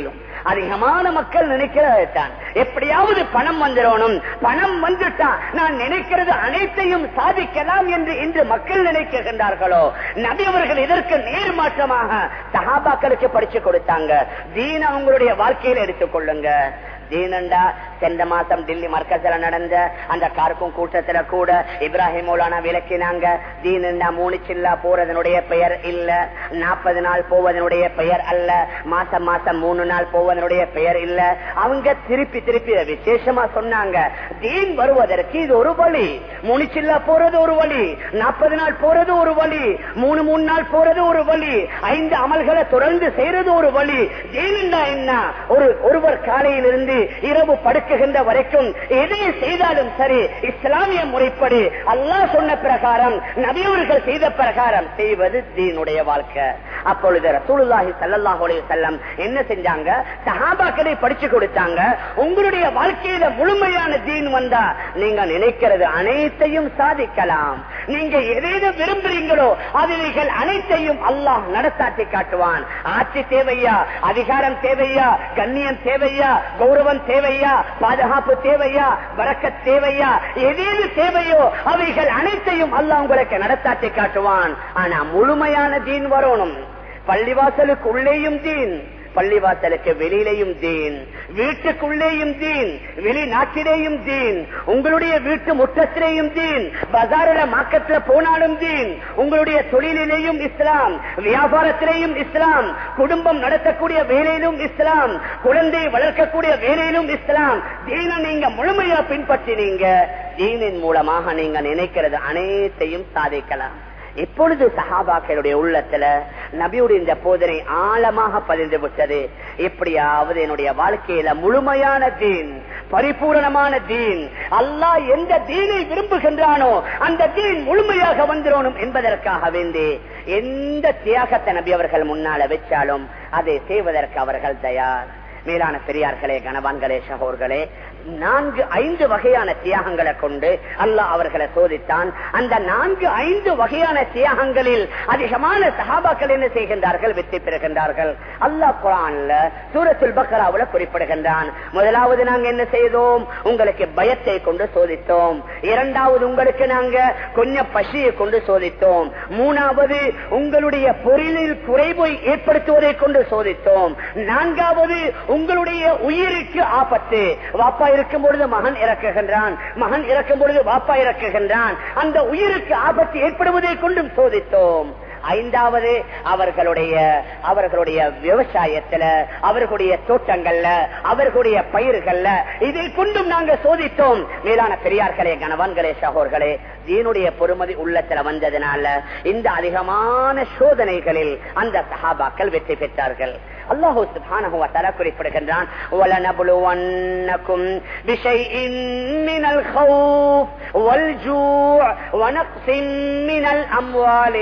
B: அதிகமான மக்கள் நினைக்கிறது தான் எப்படியாவது பணம் வந்துடணும் பணம் வந்துட்டா நான் நினைக்கிறது அனைத்தையும் சாதிக்கலாம் என்று இன்று மக்கள் நினைக்கின்றார்களோ நபி அவர்கள் இதற்கு நேர்மாற்றமாக சஹாபாக்களுக்கு படிச்சு கொடுத்தாங்க தீன அவங்களுடைய வாழ்க்கையில் எடுத்துக்கொள்ளுங்க தீனண்டா சென்ற மாசம் டில்லி மர்க்கத்துல நடந்த அந்த கார்க்கும் கூட்டத்துல கூட இப்ராஹிம் மௌலானா விளக்கினாங்க தீனண்டா மூணு சில்லா போறதனுடைய பெயர் இல்ல நாற்பது நாள் போவதனுடைய பெயர் அல்ல மாசம் மாசம் மூணு நாள் போவதனுடைய பெயர் இல்ல அவங்க திருப்பி திருப்பி விசேஷமா சொன்னாங்க தீன் வருவதற்கு இது ஒரு வழி மூணு சில்லா போறது ஒரு வழி நாற்பது நாள் போறது ஒரு வழி மூணு மூணு நாள் போறது ஒரு வழி ஐந்து அமல்களை தொடர்ந்து செய்யறது ஒரு வழி தீனண்டா என்ன ஒரு ஒருவர் காலையிலிருந்து இரவு படுக்குகின்ற வரைக்கும் எதை செய்தாலும் சரி இஸ்லாமிய முறைப்படி அல்லாஹ் சொன்ன பிரகாரம் நபியவர்கள் செய்த பிரகாரம் செய்வது தீனுடைய வாழ்க்கை அப்பொழுது ரசூலுல்லாஹி ஸல்லல்லாஹு அலைஹி வஸல்லம் என்ன செஞ்சாங்க சஹாபாக்களை படிச்சு கொடுத்தாங்க உங்களுடைய வாழ்க்கையில முழுமையான தீன் வந்தா நீங்க நினைக்கிறது அனைத்தையும் சாதிக்கலாம் நீங்க எதேது விரும்புறீங்களோ அதில் அனைத்தையும் அல்லாஹ் நடத்தாட்டி காட்டுவான் ஆட்சி தேவையா அதிகாரம் தேவையா கண்ணியம் தேவையா கௌரவம் தேவையா பாதுகாப்பு தேவையா வரக்க தேவையா எதேது தேவையோ அவைகள் அனைத்தையும் அல்லாஹ் உங்களுக்கு நடத்தாட்டி காட்டுவான் ஆனா முழுமையான தீன் வரணும் பள்ளிவாசலுக்கு உள்ளேயும் தீன் பள்ளிவாசலுக்கு வெளியிலையும் தீன் வீட்டுக்குள்ளேயும் தீன் வெளிநாட்டிலேயும் தீன் உங்களுடைய வீட்டு முற்றத்திலேயும் தீன் பஜாரில மாக்கத்துல போனாலும் தீன் உங்களுடைய தொழிலிலேயும் இஸ்லாம் வியாபாரத்திலேயும் இஸ்லாம் குடும்பம் நடத்தக்கூடிய வேலையிலும் இஸ்லாம் குழந்தை வளர்க்கக்கூடிய வேலையிலும் இஸ்லாம் தீன நீங்க முழுமையா பின்பற்றினீங்க தீனின் மூலமாக நீங்க நினைக்கிறது அனைத்தையும் சாதிக்கலாம் இப்பொழுது சஹாபாக்களுடைய உள்ளத்துல நபியுடைய இந்த போதனை ஆழமாக பதிந்து விட்டது எப்படியாவது என்னுடைய வாழ்க்கையில முழுமையான தீன் பரிபூரணமான தீன் அல்லாஹ் எந்த தீனை விரும்புகின்றானோ அந்த தீன் முழுமையாக வந்துடணும் என்பதற்காக வேண்டி எந்த தியாகத்தை நபி அவர்கள் முன்னால வச்சாலும் அதை செய்வதற்கு அவர்கள் தயார் மேலான பெரியார்களே கணவான்களே சகோர்களே நான்கு ஐந்து வகையான தியாகங்களை கொண்டு அல்லாஹ் அவர்களை சோதித்தான் அந்த நான்கு ஐந்து வகையான தியாகங்களில் அதிகமான சகாபாக்கள் என்ன செய்கின்றார்கள் வெற்றி பெறுகின்றார்கள் அல்லாஹ் குரான்ல சூரத்துல் பக்கராவுல குறிப்பிடுகின்றான் முதலாவது நாங்க என்ன செய்தோம் உங்களுக்கு பயத்தை கொண்டு சோதித்தோம் இரண்டாவது உங்களுக்கு நாங்க கொஞ்சம் பசியை கொண்டு சோதித்தோம் மூணாவது உங்களுடைய பொருளில் குறைவை ஏற்படுத்துவதை கொண்டு சோதித்தோம் நான்காவது உங்களுடைய உயிருக்கு ஆபத்து வாப்பா இருக்கும் பொழுது மகன் இறக்குகின்றான் மகன் இறக்கும் பொழுது வாப்பா இறக்குகின்றான் அந்த உயிருக்கு ஆபத்து ஏற்படுவதை கொண்டும் சோதித்தோம் ஐந்தாவது அவர்களுடைய அவர்களுடைய விவசாயத்துல அவர்களுடைய தோட்டங்கள்ல அவர்களுடைய பயிர்கள்ல இதை கொண்டும் நாங்க சோதித்தோம் மேலான பெரியார்களே கணவான்களே சகோர்களே தீனுடைய பொறுமதி உள்ளத்துல வந்ததுனால இந்த அதிகமான சோதனைகளில் அந்த சஹாபாக்கள் வெற்றி பெற்றார்கள் அல்லாஹு சுப்ஹானஹு வ தஆலா குறிப்பிடுகின்றான் وَلَنَبْلُوَنَّكُمْ بِشَيْءٍ مِنَ الْخَوْفِ وَالْجُوعِ وَنَقْصٍ مِنَ الْأَمْوَالِ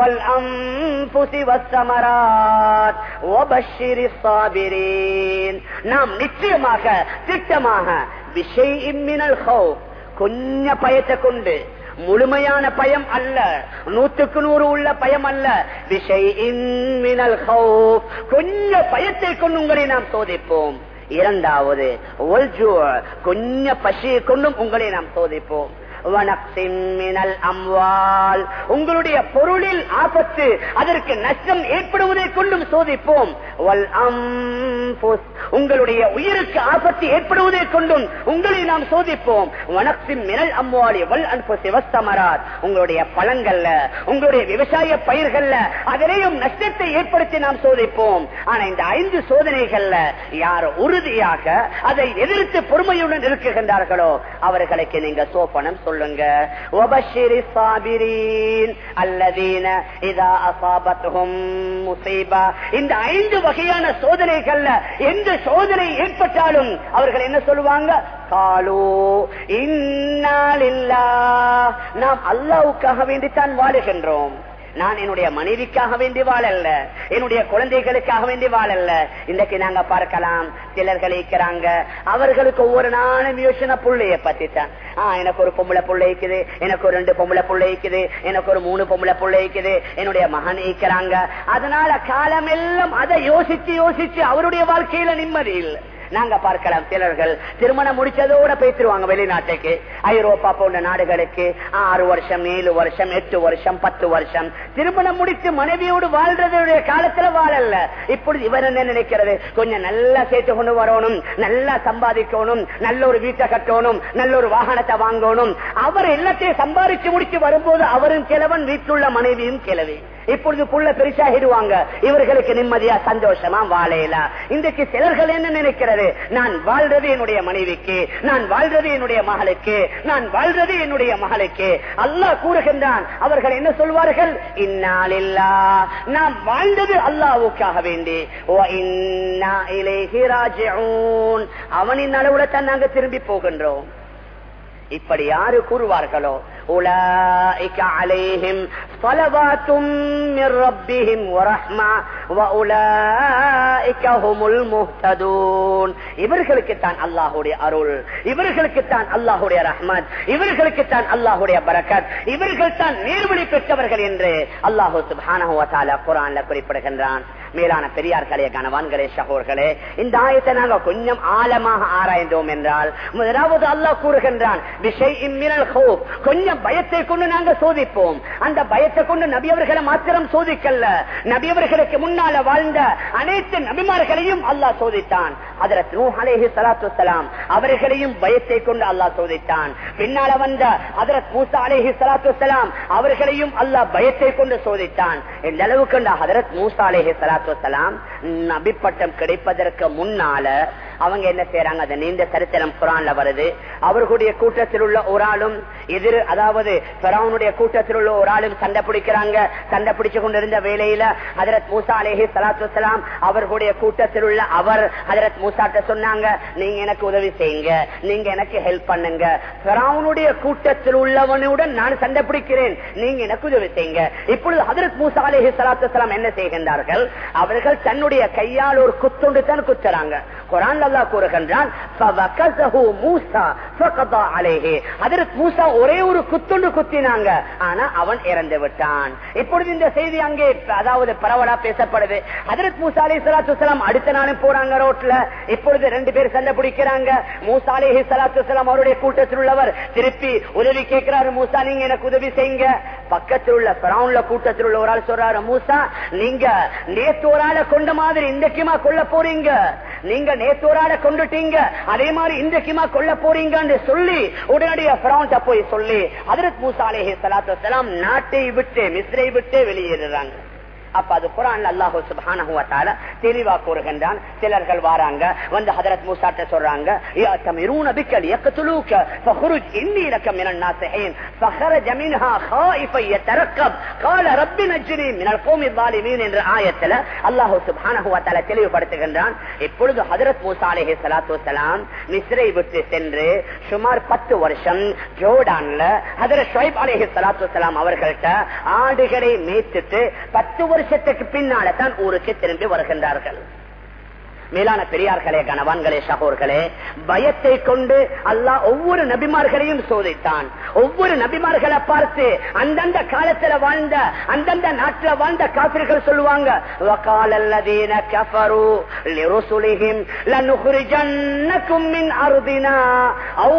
B: وَالْأَنفُسِ وَالثَّمَرَاتِ وَبَشِّرِ الصَّابِرِينَ நாம் நிச்சயமாக திட்டமாக بِشَيْءٍ مِنَ الْخَوْفِ கொஞ்ச பயத்தை கொண்டு முழுமையான பயம் அல்ல நூத்துக்கு நூறு உள்ள பயம் அல்ல விஷய கொஞ்ச பயத்தை கொண்டு உங்களை நாம் சோதிப்போம் இரண்டாவது கொஞ்ச பசியை கொண்டும் உங்களை நாம் சோதிப்போம் அம்வால் உங்களுடைய பொருளில் ஆபத்து அதற்கு நஷ்டம் ஏற்படுவதை கொண்டும் சோதிப்போம் உங்களுடைய உயிருக்கு ஆபத்து ஏற்படுவதை கொண்டும் உங்களை நாம் சோதிப்போம் வனக்சிம் மினல் அம்வாலி வல் அன்பு சிவஸ்தமராத் உங்களுடைய பழங்கள்ல உங்களுடைய விவசாய பயிர்கள்ல அதிலேயும் நஷ்டத்தை ஏற்படுத்தி நாம் சோதிப்போம் ஆனா இந்த ஐந்து சோதனைகள்ல யார் உறுதியாக அதை எதிர்த்து பொறுமையுடன் இருக்குகின்றார்களோ அவர்களுக்கு நீங்க சோப்பனம் சொல்லுங்க وبشر الصابرين الذين اذا اصابتهم مصيبه இந்த ஐந்து வகையான சோதனைகள்ல எந்த சோதனை ஏற்பட்டாலும் அவர்கள் என்ன சொல்லுவாங்க காலோ இன்னாலில்லா நாம் அல்லாவுக்காக வேண்டித்தான் வாழுகின்றோம் நான் என்னுடைய மனைவிக்காக வேண்டி வாழல்ல என்னுடைய குழந்தைகளுக்காக வேண்டி வாழல்ல இன்றைக்கு நாங்க பார்க்கலாம் சிலர்கள் இருக்கிறாங்க அவர்களுக்கு ஒவ்வொரு நாளும் யோசனை புள்ளைய பத்தி தான் ஆ, எனக்கு ஒரு பொம்பளை புள்ள இருக்குது எனக்கு ஒரு ரெண்டு பொம்பளை புள்ள இருக்குது எனக்கு ஒரு மூணு பொம்பளை புள்ள இருக்குது என்னுடைய மகன் ஈக்கிறாங்க அதனால காலமெல்லாம் அதை யோசிச்சு யோசிச்சு அவருடைய வாழ்க்கையில நிம்மதி இல்லை நாங்க பார்க்கலாம் சிலர்கள் திருமணம் முடிச்சதோட பேசிருவாங்க வெளிநாட்டுக்கு ஐரோப்பா போன்ற நாடுகளுக்கு ஆறு வருஷம் ஏழு வருஷம் எட்டு வருஷம் பத்து வருஷம் திருமணம் முடித்து மனைவியோடு வாழ்றதுடைய காலத்துல வாழல இப்பொழுது இவர் என்ன நினைக்கிறது கொஞ்சம் நல்லா சேர்த்து கொண்டு வரணும் நல்லா சம்பாதிக்கணும் நல்ல ஒரு வீட்டை கட்டணும் நல்ல ஒரு வாகனத்தை வாங்கணும் அவர் எல்லாத்தையும் சம்பாதிச்சு முடிச்சு வரும்போது அவரும் கிழவன் வீட்டுள்ள மனைவியும் கிழவி இப்பொழுது புள்ள பெருசாகிடுவாங்க இவர்களுக்கு நிம்மதியா சந்தோஷமா வாழையில இன்றைக்கு சிலர்கள் என்ன நினைக்கிறது நான் வாழ்றது என்னுடைய மனைவிக்கு நான் வாழ்றது என்னுடைய மகளுக்கு நான் வாழ்றது என்னுடைய மகளுக்கு அல்லாஹ் கூறுகின்றான் அவர்கள் என்ன சொல்வார்கள் இந்நாளில்லா நாம் வாழ்ந்தது அல்லாவுக்காக வேண்டி "வ இன்னா இலைஹி ராஜிஊன்." அவனின் அளவுல தான் நாங்க திரும்பி போகின்றோம் இப்படி யாரு கூறுவார்களோ உலாஇக அலைஹிம் ஸலவாத்தும் மிர் ரப்பிஹிம் வரஹ்மா வஉலாஇக ஹுமுல் முஹ்ததூன் இவர்களுக்கு தான் அல்லாஹ்வுடைய அருள் இவர்களுக்கு தான் அல்லாஹ்வுடைய ரஹ்மத் இவர்களுக்கு தான் அல்லாஹ்வுடைய பரக்கத் இவர்கள் தான் நேர்வழி பெற்றவர்கள் என்று அல்லாஹ் சுப்ஹானஹு வ தஆலா குர்ஆன்ல குறிப்பிடுகின்றான் மேலான பெரியார்களே கணவான்களே சகோர்களே இந்த ஆயத்தை நாங்க கொஞ்சம் ஆழமாக ஆராய்ந்தோம் என்றால் முதலாவது அல்லாஹ் கூறுகின்றான் விஷயம் மினல் ஹௌப். கொஞ்சம் பயத்தை கொண்டு நாங்க சோதிப்போம் அந்த பயத்தை கொண்டு நபியவர்களை மாத்திரம் சோதிக்கல்ல நபியவர்களுக்கு முன்னால வாழ்ந்த அனைத்து நபிமார்களையும் அல்லாஹ் சோதித்தான் அதற்கு நூஹ் அலைஹி ஸலாத்து வஸ்ஸலாம் அவர்களையும் பயத்தை கொண்டு அல்லாஹ் சோதித்தான் பின்னால வந்த ஹதரத் மூசா அலைஹி ஸலாத்து வஸ்ஸலாம் அவர்களையும் அல்லாஹ் பயத்தை கொண்டு சோதித்தான் இந்த அளவுக்கு அந்த ஹதரத் மூசா அலைஹி ஸலாத்து வஸ்ஸலாம் நபி பட்டம் கிடைப்பதற்கு முன்னால அவங்க என்ன செய்யறாங்க அது நீண்ட சரித்திரம் குரான்ல வருது அவர்களுடைய கூட்டத்தில் உள்ள ஒரு ஆளும் எதிர் அதாவது பெறாவுடைய கூட்டத்தில் உள்ள ஒரு ஆளும் சண்டை பிடிக்கிறாங்க சண்டை பிடிச்சு கொண்டிருந்த வேலையில ஹதரத் மூசா அலேஹி சலாத்து வலாம் அவர்களுடைய கூட்டத்தில் உள்ள அவர் ஹதரத் மூசாட்ட சொன்னாங்க நீங்க எனக்கு உதவி செய்யுங்க நீங்க எனக்கு ஹெல்ப் பண்ணுங்க பெறாவுடைய கூட்டத்தில் உள்ளவனுடன் நான் சண்டை பிடிக்கிறேன் நீங்க எனக்கு உதவி செய்யுங்க இப்பொழுது ஹதரத் மூசா அலேஹி சலாத்து வலாம் என்ன செய்கின்றார்கள் அவர்கள் தன்னுடைய கையால் ஒரு குத்துண்டு தான் குத்துறாங்க குரான் அல்லாஹ் கூறுகின்றான் فَوَكَزَهُ مُوسَى فَقَضَى عَلَيْهِ ஹதரத் மூசா ஒரே ஒரு குத்துண்டு குத்தினாங்க ஆனா அவன் இறந்து விட்டான் இப்பொழுது இந்த செய்தி அங்கே அதாவது பரவலா பேசப்படுது ஹதரத் மூசா அலி சலாத்து வலாம் அடுத்த நாளும் போறாங்க ரோட்ல இப்பொழுது ரெண்டு பேர் சண்டை பிடிக்கிறாங்க மூசா அலி சலாத்து வலாம் அவருடைய கூட்டத்தில் உள்ளவர் திருப்பி உதவி கேட்கிறாரு மூசா நீங்க எனக்கு உதவி செய்யுங்க பக்கத்தில் உள்ள பிரவுன்ல கூட்டத்தில் உள்ள ஒரு ஆள் சொல்றாரு மூசா நீங்க நேத்து ஒரு ஆளை கொண்ட மாதிரி இன்றைக்குமா கொல்ல போறீங்க நீங்க நேத்து ஒரு ஆளை கொண்டுட்டீங்க அதே மாதிரி இன்றைக்குமா கொல்ல போறீங்கன்னு சொல்லி உடனடியா பிரவுன்ட போய் சொல்லி ஹதரத் மூசா அலேஹி சலாத்து வசலாம் நாட்டை விட்டு மிஸ்ரை விட்டு வெளியேறுறாங்க அப்ப அது குரான் அல்லாஹு சுப்ஹானஹு வ தஆலா தெளிவா கூறுகின்றான் சிலர்கள் வராங்க வந்து ஹஜரத் மூசாட்ட சொல்றாங்க யா தமிரூன பிக்கல் யக்துலூக ஃபخرج இன்னி லக மினன் நாசிஹீன் فخرج منها خائفا يترقب قال رب نجني من القوم الظالمين என்ற ஆயத்துல அல்லாஹ் சுப்ஹானஹு வ தஆலா தெளிவுபடுத்துகின்றான் இப்பொழுது ஹஜரத் மூசா அலைஹி ஸலாத்து வஸலாம் மிஸ்ரை விட்டு சென்று சுமார் 10 வருஷம் ஜோர்டான்ல ஹஜரத் ஷுவைப் அலைஹி ஸலாத்து வஸலாம் அவர்கள்ட்ட ஆடுகளை மேய்த்துட்டு 10 வருஷத்துக்கு பின்னால தான் ஊருக்கு திரும்பி வருகின்றார்கள் மேலான பெரியார்களே கணவான்களே சகோர்களே பயத்தை கொண்டு அல்லாஹ் ஒவ்வொரு நபிமார்களையும் சோதித்தான் ஒவ்வொரு நபிமார்களை பார்த்து அந்தந்த காலத்துல வாழ்ந்த அந்தந்த நாட்டுல வாழ்ந்த காப்பிர்கள் சொல்லுவாங்க وَقَالَ الَّذِينَ كَفَرُوا لِرُسُلِهِمْ لَنُخْرِجَنَّكُمْ مِنْ أَرْضِنَا أَوْ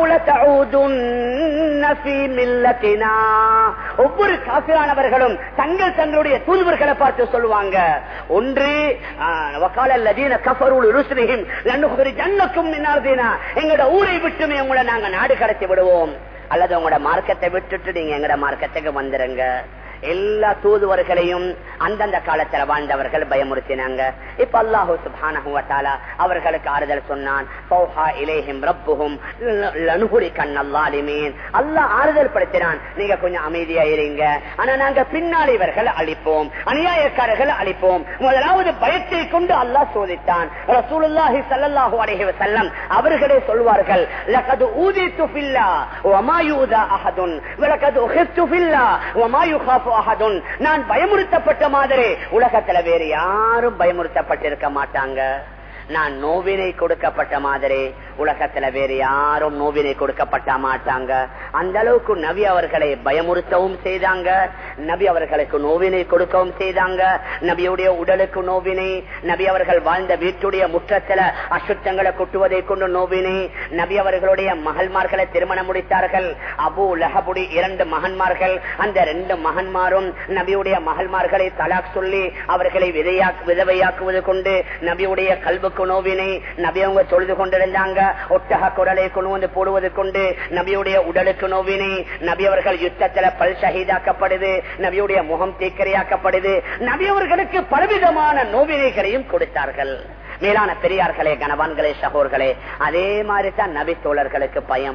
B: لَتَعُودُنَّ فِي مِلَّتِنَا ஒவ்வொரு காப்பிரானவர்களும் தங்கள் தங்களுடைய தூதுவர்களை பார்த்து சொல்லுவாங்க ஒன்று وَقَالَ الَّذِينَ كَفَرُوا ருசுலிஹிம் லனுஹ்ரிஜன்னக்கும் மின் அர்தினா எங்கட ஊரை விட்டுமே உங்களை நாங்க நாடு கடத்தி விடுவோம் அல்லது உங்களோட மார்க்கத்தை விட்டுட்டு நீங்க எங்கட மார்க்கத்துக்கு வந்துருங்க எல்லா தூதுவர்களையும் அந்தந்த காலத்துல வாழ்ந்தவர்கள் பயமுறுத்தினாங்க இப்ப அல்லாஹு சுப்ஹானஹு வ தஆலா அவர்களுக்கு ஆறுதல் சொன்னான் பௌஹா இலைஹிம் ரப்புஹும் லனுஹுரி கண்ணல்லாலிமீன் அல்லாஹ் ஆறுதல் படுத்தினான் நீங்க கொஞ்சம் அமைதியா இருங்க ஆனா நாங்க பின்னால் இவர்கள் அழிப்போம் அநியாயக்காரர்கள் அழிப்போம் முதலாவது பயத்தை கொண்டு அல்லாஹ் சோதித்தான் ரசூலுல்லாஹி ஸல்லல்லாஹு அலைஹி வஸல்லம் அவர்களே சொல்வார்கள் லகது ஊதித்து ஃபில்லா வமா யூதா அஹதுன் வலகது உஹித்து ஃபில்லா வமா யுகாஃபு அஹதுன் நான் பயமுறுத்தப்பட்ட மாதிரி உலகத்துல வேறு யாரும் பயமுறுத்தப்பட்டிருக்க மாட்டாங்க நான் நோவினை கொடுக்கப்பட்ட மாதிரி உலகத்துல வேறு யாரும் நோவினை கொடுக்கப்பட்ட மாட்டாங்க அந்த அளவுக்கு நபி அவர்களை பயமுறுத்தவும் செய்தாங்க நபி அவர்களுக்கு நோவினை கொடுக்கவும் செய்தாங்க நபியுடைய உடலுக்கு நோவினை நபி அவர்கள் வாழ்ந்த வீட்டுடைய முற்றத்துல அசுத்தங்களை கொட்டுவதை கொண்டு நோவினை நபி அவர்களுடைய மகள்மார்களை திருமணம் முடித்தார்கள் அபு லஹபுடி இரண்டு மகன்மார்கள் அந்த ரெண்டு மகன்மாரும் நபியுடைய மகள்மார்களை தலாக் சொல்லி அவர்களை விதையாக்கு விதவையாக்குவது கொண்டு நபியுடைய கல்வுக்கு நோவினை நபி அவங்க தொழுது கொண்டிருந்தாங்க ஒட்டக குரலை கொண்டு வந்து போடுவது கொண்டு நபியுடைய உடலுக்கு நோவினை நபி அவர்கள் யுத்தத்துல பல் ஷஹீதாக்கப்படுது நபியுடைய முகம் தீக்கரையாக்கப்படுது நபி அவர்களுக்கு பலவிதமான நோவினைகளையும் கொடுத்தார்கள் மேலான பெரியார்களே கணவான்களே சகோர்களே அதே மாதிரி தான் நபி தோழர்களுக்கு பயம்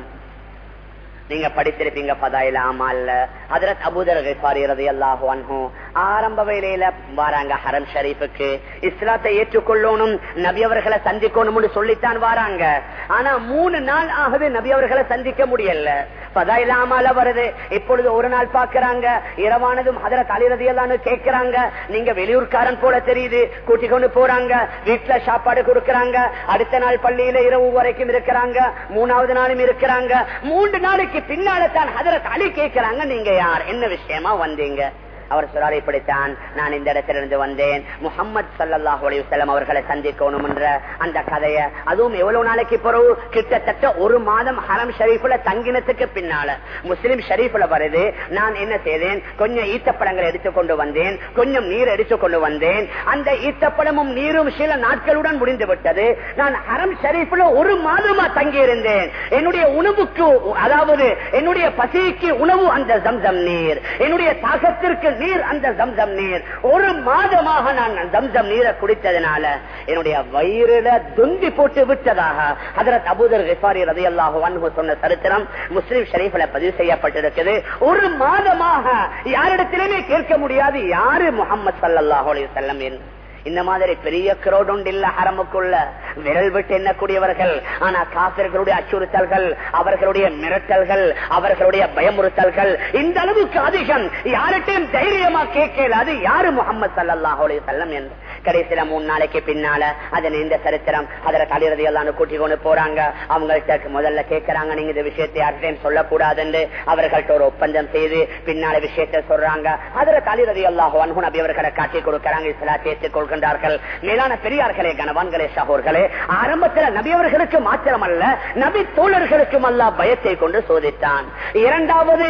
B: நீங்க படித்திருப்பீங்க பதாயில ஆமா இல்ல ஹதரத் அபூதர் கிஃபாரி ரலியல்லாஹு அன்ஹு ஆரம்ப வேலையில வராங்க ஹரம் ஷரீஃபுக்கு இஸ்லாத்தை ஏற்றுக்கொள்ளணும் நபி அவர்களை சந்திக்கணும்னு சொல்லித்தான் வராங்க ஆனா மூணு நாள் ஆகுது நபி அவர்களை சந்திக்க முடியல பதாயில ஆமால வருது இப்பொழுது ஒரு நாள் பாக்குறாங்க இரவானதும் ஹதரத் அலி ரலியல்லாஹு கேட்கிறாங்க நீங்க வெளியூர்காரன் போல தெரியுது கூட்டிக் கொண்டு போறாங்க வீட்டுல சாப்பாடு கொடுக்கறாங்க அடுத்த நாள் பள்ளியில இரவு வரைக்கும் இருக்கிறாங்க மூணாவது நாளும் இருக்கிறாங்க மூன்று நாளைக்கு பின்னால தான் ஹதரத் அலி கேட்கிறாங்க நீங்க யார் என்ன விஷயமா வந்தீங்க அவர் சொல்றாரு இப்படித்தான் நான் இந்த இடத்திலிருந்து வந்தேன் முகமது சல்லாஹூ அலிவசல்லம் அவர்களை சந்திக்கணும் என்ற அந்த கதைய அதுவும் எவ்வளவு நாளைக்கு பிறகு கிட்டத்தட்ட ஒரு மாதம் ஹரம் ஷரீஃப்ல தங்கினத்துக்கு பின்னால முஸ்லிம் ஷரீஃப்ல வருது நான் என்ன செய்தேன் கொஞ்சம் ஈத்தப்பழங்களை எடுத்துக்கொண்டு வந்தேன் கொஞ்சம் நீர் எடுத்துக்கொண்டு வந்தேன் அந்த ஈத்தப்பழமும் நீரும் சில நாட்களுடன் முடிந்து விட்டது நான் ஹரம் ஷரீஃப்ல ஒரு மாதமா தங்கி இருந்தேன் என்னுடைய உணவுக்கு அதாவது என்னுடைய பசிக்கு உணவு அந்த ஜம்சம் நீர் என்னுடைய தாகத்திற்கு நீர் அந்த ஜம்சம் நீர் ஒரு மாதமாக நான் ஜம்சம் நீரை குடித்ததுனால என்னுடைய வயிறுல துண்டி போட்டு விட்டதாக ஹதரத் அபூதர் ரிஃபாரி ரதி அல்லாஹு அன்ஹு சொன்ன சரித்திரம் முஸ்லிம் ஷரீஃபில் பதிவு செய்யப்பட்டிருக்குது ஒரு மாதமாக யாரிடத்திலுமே கேட்க முடியாது யாரு முகமது சல்லாஹூ அலைஹி வஸல்லம் என்று இந்த மாதிரி பெரிய கிரௌட் உண்டு இல்ல ஹரமுக்குள்ள விரல் விட்டு எண்ணக்கூடியவர்கள் ஆனா காப்பிர்களுடைய அச்சுறுத்தல்கள் அவர்களுடைய மிரட்டல்கள் அவர்களுடைய பயமுறுத்தல்கள் இந்த அளவுக்கு அதிகம் யார்கிட்டையும் தைரியமா கேட்கல அது யாரு முகமது சல்லாஹ் செல்லம் என்று கடைசியில மூணு நாளைக்கு பின்னால அது இந்த சரித்திரம் அதில் கலிரதி எல்லாம் கூட்டி கொண்டு போறாங்க அவங்கள்ட்ட முதல்ல கேட்கறாங்க நீங்க இந்த விஷயத்தை யார்கிட்டையும் சொல்லக்கூடாதுன்னு அவர்கள்ட்ட ஒரு ஒப்பந்தம் செய்து பின்னால விஷயத்தை சொல்றாங்க அதுல கலிரதி அல்லாஹ் நபி அவர்களை காட்டி கொடுக்கறாங்க இஸ்லாத்தை ஏற்றுக்கொள்க இருக்கின்றார்கள் மேலான பெரியார்களே கணவான்களே சகோர்களே ஆரம்பத்தில் நபி அவர்களுக்கு மாத்திரம் அல்ல நபி தோழர்களுக்கும் அல்ல பயத்தை கொண்டு சோதித்தான் இரண்டாவது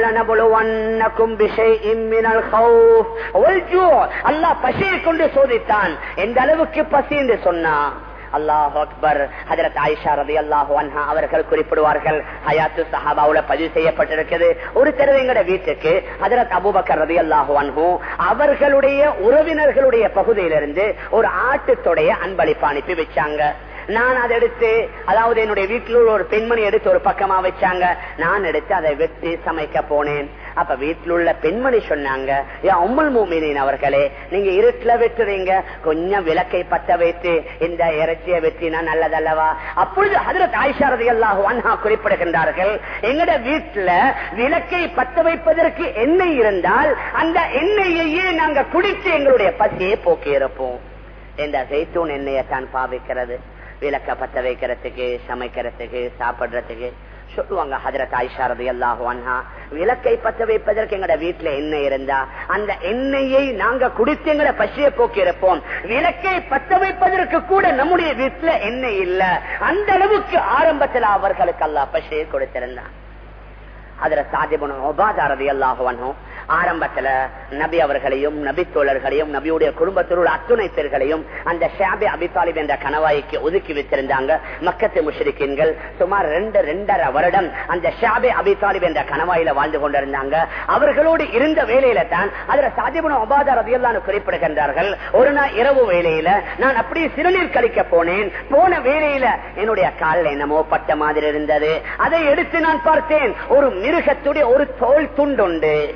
B: அல்லாஹ் பசியை கொண்டு சோதித்தான் எந்த அளவுக்கு பசி என்று சொன்னா அல்லாஹ் அக்பர் ஹதரத் ஆயிஷா ரதி அல்லாஹு அன்ஹா அவர்கள் குறிப்பிடுவார்கள் ஹயாத்து சஹாபாவுல பதிவு செய்யப்பட்டிருக்கிறது ஒரு தடவை எங்கட வீட்டுக்கு ஹதரத் அபுபக்கர் ரதி அல்லாஹு அன்ஹு அவர்களுடைய உறவினர்களுடைய பகுதியிலிருந்து ஒரு ஆட்டுத்தொடைய அன்பளிப்பு அனுப்பி வச்சாங்க நான் அதை எடுத்து அதாவது என்னுடைய வீட்டில் ஒரு பெண்மணி எடுத்து ஒரு பக்கமா வச்சாங்க நான் எடுத்து அதை வெட்டி சமைக்க போனேன் அப்ப வீட்டில் உள்ள பெண்மணி சொன்னாங்க உம்முல் மூமினின் அவர்களே நீங்க இருட்டுல வெட்டுறீங்க கொஞ்சம் விளக்கை பத்த வைத்து இந்த இறைச்சியை வெட்டினா நல்லதல்லவா அப்பொழுது ஹதரத் ஆயிஷாரதி அல்லாஹ் அன்ஹா குறிப்பிடுகின்றார்கள் எங்கட வீட்டுல விளக்கை பத்த வைப்பதற்கு எண்ணெய் இருந்தால் அந்த எண்ணெயையே நாங்க குடித்து எங்களுடைய பசியை போக்கி இருப்போம் இந்த ஜெய்தூன் எண்ணெயை தான் பாவிக்கிறது விளக்க பத்த வைக்கிறதுக்கு சமைக்கிறதுக்கு சாப்பிடுறதுக்கு சொல்லுவாங்க ஹதரத் ஆயிஷாரதி அல்லாஹுவான்ஹா விளக்கை பத்த வைப்பதற்கு எங்கட வீட்டுல எண்ணெய் இருந்தா அந்த எண்ணெயை நாங்க குடித்து எங்கட பசியை போக்கி இருப்போம் விளக்கை பத்த வைப்பதற்கு கூட நம்முடைய வீட்டுல எண்ணெய் இல்ல அந்த அளவுக்கு ஆரம்பத்தில் அவர்களுக்கு அல்லா பசியை கொடுத்திருந்தான் அதுல சாதிபனும் ஒபாதாரதி அல்லாஹுவனும் ஆரம்பத்துல நபி அவர்களையும் நபி தோழர்களையும் நபியுடைய குடும்பத்தில் உள்ள அத்துணை பேர்களையும் அந்த ஷாபி அபிதாலிப் என்ற கணவாய்க்கு ஒதுக்கி வச்சிருந்தாங்க மக்கத்து முஷரிக்கின்கள் சுமார் ரெண்டு ரெண்டரை வருடம் அந்த ஷாபி அபிதாலிப் என்ற கணவாயில வாழ்ந்து கொண்டிருந்தாங்க அவர்களோடு இருந்த வேலையில தான் அதுல சாதிபுன ஒபாதா ரதியல்லான்னு குறிப்பிடுகின்றார்கள் ஒரு நாள் இரவு வேலையில நான் அப்படியே சிறுநீர் கழிக்க போனேன் போன வேலையில என்னுடைய காலில் என்னமோ பட்ட மாதிரி இருந்தது அதை எடுத்து நான் பார்த்தேன் ஒரு மிருகத்துடைய ஒரு தோல் துண்டுண்டு அந்த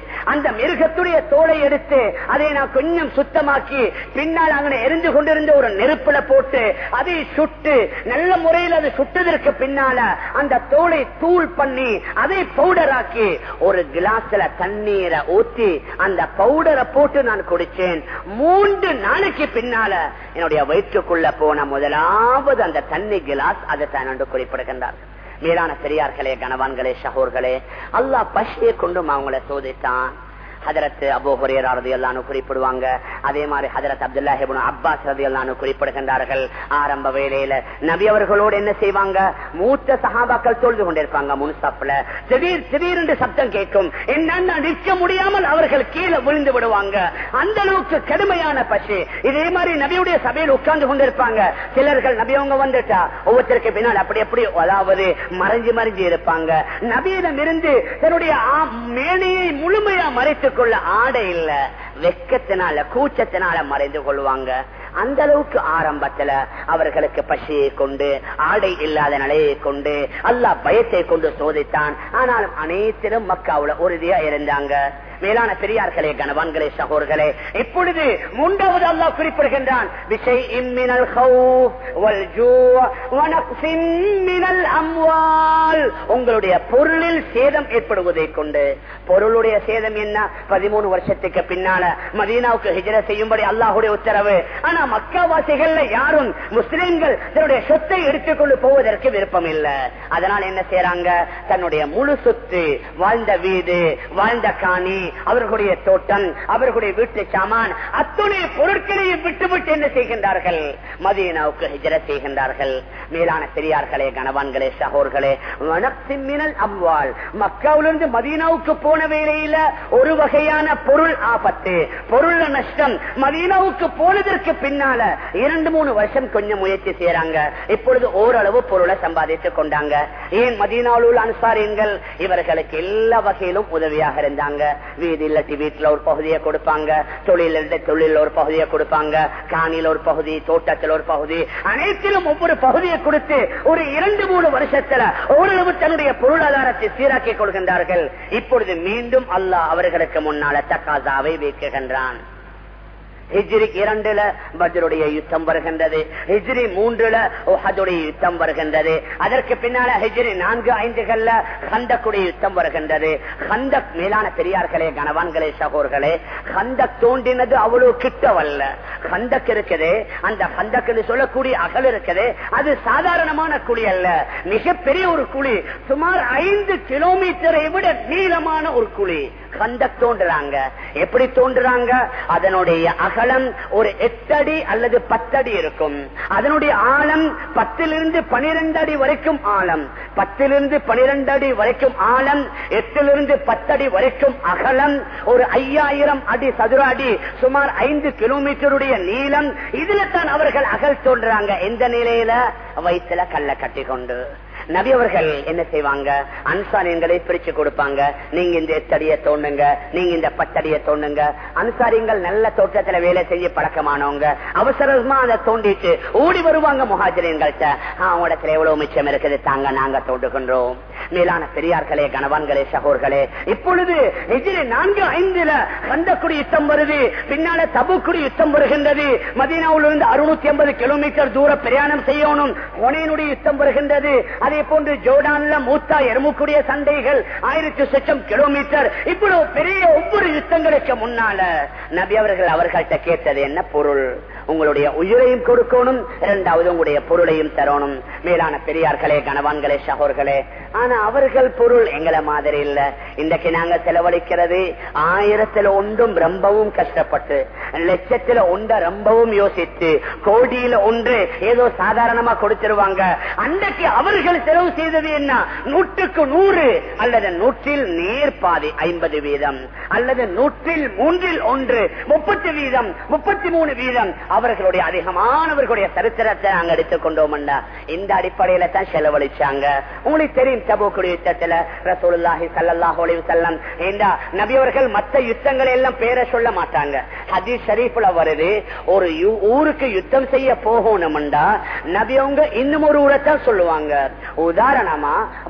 B: அந்த மிருகத்துடைய தோலை எடுத்து அதை நான் கொஞ்சம் சுத்தமாக்கி பின்னால் அங்கே எரிந்து கொண்டிருந்த ஒரு நெருப்புல போட்டு அதை சுட்டு நல்ல முறையில் அது சுட்டதற்கு பின்னால அந்த தோலை தூள் பண்ணி அதை பவுடர் ஆக்கி ஒரு கிளாஸ்ல தண்ணீரை ஊத்தி அந்த பவுடரை போட்டு நான் குடிச்சேன் மூன்று நாளைக்கு பின்னால என்னுடைய வயிற்றுக்குள்ள போன முதலாவது அந்த தண்ணி கிளாஸ் அதை தான் என்று குறிப்பிடுகின்றார் மேலான பெரியார்களே கணவான்களே சகோர்களே அல்லாஹ் பசியை கொண்டும் அவங்கள சோதித்தான் ஹதரத் அபோ ஹுரேரா ரதியல்லானு குறிப்பிடுவாங்க அதே மாதிரி ஹதரத் அப்துல்லா ஹிபுன் அப்பாஸ் ரதியல்லானு குறிப்பிடுகின்றார்கள் ஆரம்ப வேலையில நபி அவர்களோடு என்ன செய்வாங்க மூத்த சகாபாக்கள் தொழுது கொண்டிருப்பாங்க முன்சாப்ல திடீர் திடீரென்று சப்தம் கேட்கும் என்னன்னா நிற்க முடியாமல் அவர்கள் கீழே விழுந்து விடுவாங்க அந்த அளவுக்கு கடுமையான பசி இதே மாதிரி நபியுடைய சபையில் உட்கார்ந்து கொண்டிருப்பாங்க சிலர்கள் நபி அவங்க வந்துட்டா ஒவ்வொருத்தருக்கு பின்னால் அப்படி அப்படி அதாவது மறைஞ்சு மறைஞ்சு இருப்பாங்க நபியிடம் இருந்து தன்னுடைய ஆ- மேனியை முழுமையா மறைத்துக் கொள்ள ஆடை இல்ல வெக்கத்தினால கூச்சத்தினால மறைந்து கொள்வாங்க அந்த அளவுக்கு ஆரம்பத்துல அவர்களுக்கு பசியை கொண்டு ஆடை இல்லாத நிலையை கொண்டு அல்லாஹ் பயத்தை கொண்டு சோதித்தான் ஆனாலும் அனைத்திலும் மக்காவுல உறுதியா இருந்தாங்க மேலான பெரியார்களே கணவான்களே சகோர்களே இப்பொழுது மூன்றாவது அல்லாஹ் குறிப்பிடுகின்றான் விஷய் இம்மினல் ஹவுஃப் வல் ஜூ வனக்ஸின் மினல் அம்வால் உங்களுடைய பொருளில் சேதம் ஏற்படுவதை கொண்டு பொருளுடைய சேதம் என்ன பதிமூணு வருஷத்துக்கு பின்னால மதீனாவுக்கு ஹிஜர செய்யும்படி அல்லாஹுடைய உத்தரவு ஆனா மக்காவாசிகள்ல யாரும் முஸ்லிம்கள் தன்னுடைய சொத்தை எடுத்துக்கொண்டு போவதற்கு விருப்பம் இல்ல அதனால என்ன செய்யறாங்க தன்னுடைய முழு சொத்து வாழ்ந்த வீடு வாழ்ந்த காணி அவர்களுடைய தோட்டம் அவர்களுடைய வீட்டு சாமான் அத்துணை பொருட்களையும் விட்டுவிட்டு என்ன செய்கின்றார்கள் மதீனாவுக்கு ஹிஜர செய்கின்றார்கள் மேலான பெரியார்களே கணவான்களே சகோர்களே வனத்திமினல் அவ்வாள் மக்காவிலிருந்து மதீனாவுக்கு போன வேளையில ஒரு வகையான பொருள் ஆபத்து பொருள் நஷ்டம் மதீனாவுக்கு போனதற்கு பின்னால இரண்டு மூணு வருஷம் கொஞ்சம் முயற்சி செய்யறாங்க இப்பொழுது ஓரளவு பொருளை சம்பாதித்துக் கொண்டாங்க ஏன் மதீனாவில் உள்ள அன்சாரியன்கள் இவர்களுக்கு எல்லா வகையிலும் உதவியாக இருந்தாங்க வீடு இல்லாட்டி வீட்டுல ஒரு பகுதியை கொடுப்பாங்க தொழில் இல்லாட்டி தொழில் ஒரு பகுதியை கொடுப்பாங்க காணியில் ஒரு பகுதி தோட்டத்தில் ஒரு பகுதி அனைத்திலும் ஒவ்வொரு பகுதியை கொடுத்து ஒரு இரண்டு மூணு வருஷத்துல ஓரளவு தன்னுடைய பொருளாதாரத்தை சீராக்கிக் கொள்கின்றார்கள் இப்பொழுது மீண்டும் அல்லாஹ் அவர்களுக்கு முன்னால தக்காசாவை வைக்குகின்றான் ஹிஜ்ரி இரண்டுல பஜ்ருடைய யுத்தம் வருகின்றது ஹிஜ்ரி மூன்றுல உஹதுடைய யுத்தம் வருகின்றது அதற்கு பின்னால ஹிஜ்ரி நான்கு ஐந்துகள்ல ஹந்தக்குடைய யுத்தம் வருகின்றது ஹந்தக் மேலான பெரியார்களே கணவான்களே சகோர்களே ஹந்தக் தோண்டினது அவ்வளவு கிட்டவல்ல ஹந்தக் இருக்குது அந்த ஹந்தக் சொல்லக்கூடிய அகல் இருக்குது அது சாதாரணமான குழி அல்ல மிகப்பெரிய ஒரு குழி சுமார் ஐந்து கிலோமீட்டரை விட நீளமான ஒரு குழி கந்தக் தோன்றுறாங்க எப்படி தோன்றுறாங்க அதனுடைய அகலம் ஒரு எட்டடி அல்லது பத்தடி இருக்கும் அதனுடைய ஆழம் பத்திலிருந்து பனிரெண்டு அடி வரைக்கும் ஆழம் பத்திலிருந்து பனிரெண்டு அடி வரைக்கும் ஆழம் எட்டிலிருந்து பத்தடி வரைக்கும் அகலம் ஒரு ஐயாயிரம் அடி சதுர அடி சுமார் ஐந்து கிலோமீட்டருடைய நீளம் இதுல தான் அவர்கள் அகல் தோன்றுறாங்க எந்த நிலையில வயிற்றுல கல்ல கட்டி கொண்டு நபி அவர்கள் என்ன செய்வாங்க அன்சாரியங்களை பிரிச்சு கொடுப்பாங்க நீங்க இந்த எத்தடிய தோண்டுங்க நீங்க இந்த பத்தடிய தோண்டுங்க அன்சாரியங்கள் நல்ல தோட்டத்துல வேலை செய்ய பழக்கமானவங்க அவசரமா அதை தோண்டிட்டு ஓடி வருவாங்க முகாஜரியங்கள்ட்ட அவங்களத்துல எவ்வளவு மிச்சம் இருக்குது தாங்க நாங்க தோண்டுகின்றோம் மேலான பெரியார்களே கணவான்களே சகோர்களே இப்பொழுது எதிரி நான்கு ஐந்துல கந்தக்குடி யுத்தம் வருது பின்னால தபுக்குடி யுத்தம் வருகின்றது மதீனாவில் இருந்து அறுநூத்தி ஐம்பது கிலோமீட்டர் தூர பிரயாணம் செய்யணும் ஒனையினுடைய யுத்தம் வருகின்றது அதே போன்று ஜோர்டான்ல மூத்தா எருமுக்குடைய சண்டைகள் ஆயிரத்தி சொச்சம் கிலோமீட்டர் இவ்வளவு பெரிய ஒவ்வொரு யுத்தங்களுக்கு முன்னால நபி அவர்கள் அவர்கள்ட்ட கேட்டது என்ன பொருள் உங்களுடைய உயிரையும் கொடுக்கணும் இரண்டாவது உங்களுடைய பொருளையும் தரணும் மேலான பெரியார்களே கணவான்களே சகோர்களே ஆனா அவர்கள் பொருள் எங்களை மாதிரி இல்ல இன்றைக்கு நாங்க செலவழிக்கிறது ஆயிரத்துல ஒன்றும் ரொம்பவும் கஷ்டப்பட்டு லட்சத்துல ஒன்ற ரொம்பவும் யோசித்து கோடியில ஒன்று ஏதோ சாதாரணமா கொடுத்துருவாங்க அன்றைக்கு அவர்கள் செலவு செய்தது என்ன நூற்றுக்கு நூறு அல்லது நூற்றில் நேர் பாதி ஐம்பது வீதம் அல்லது நூற்றில் மூன்றில் ஒன்று முப்பத்தி வீதம் முப்பத்தி மூணு வீதம் அவர்களுடைய அதிகமானவர்களுடைய சரித்திரத்தை நாங்க எடுத்துக் கொண்டோம் இந்த அடிப்படையில தான் செலவழிச்சாங்க உங்களுக்கு தெரியும் தபோக்குடி யுத்தத்துல ரசூலுல்லாஹி ஸல்லல்லாஹு அலைஹி வஸல்லம் ஏண்டா நபி அவர்கள் மத்த யுத்தங்களை எல்லாம் பேரை சொல்ல மாட்டாங்க ஹதீஸ் ஷரீஃப்ல வருது ஒரு யூ- ஊருக்கு யுத்தம் செய்ய போகணும்டா நபி அவங்க இன்னும் ஒரு ஊரை தான் சொல்லுவாங்க உதாரணமா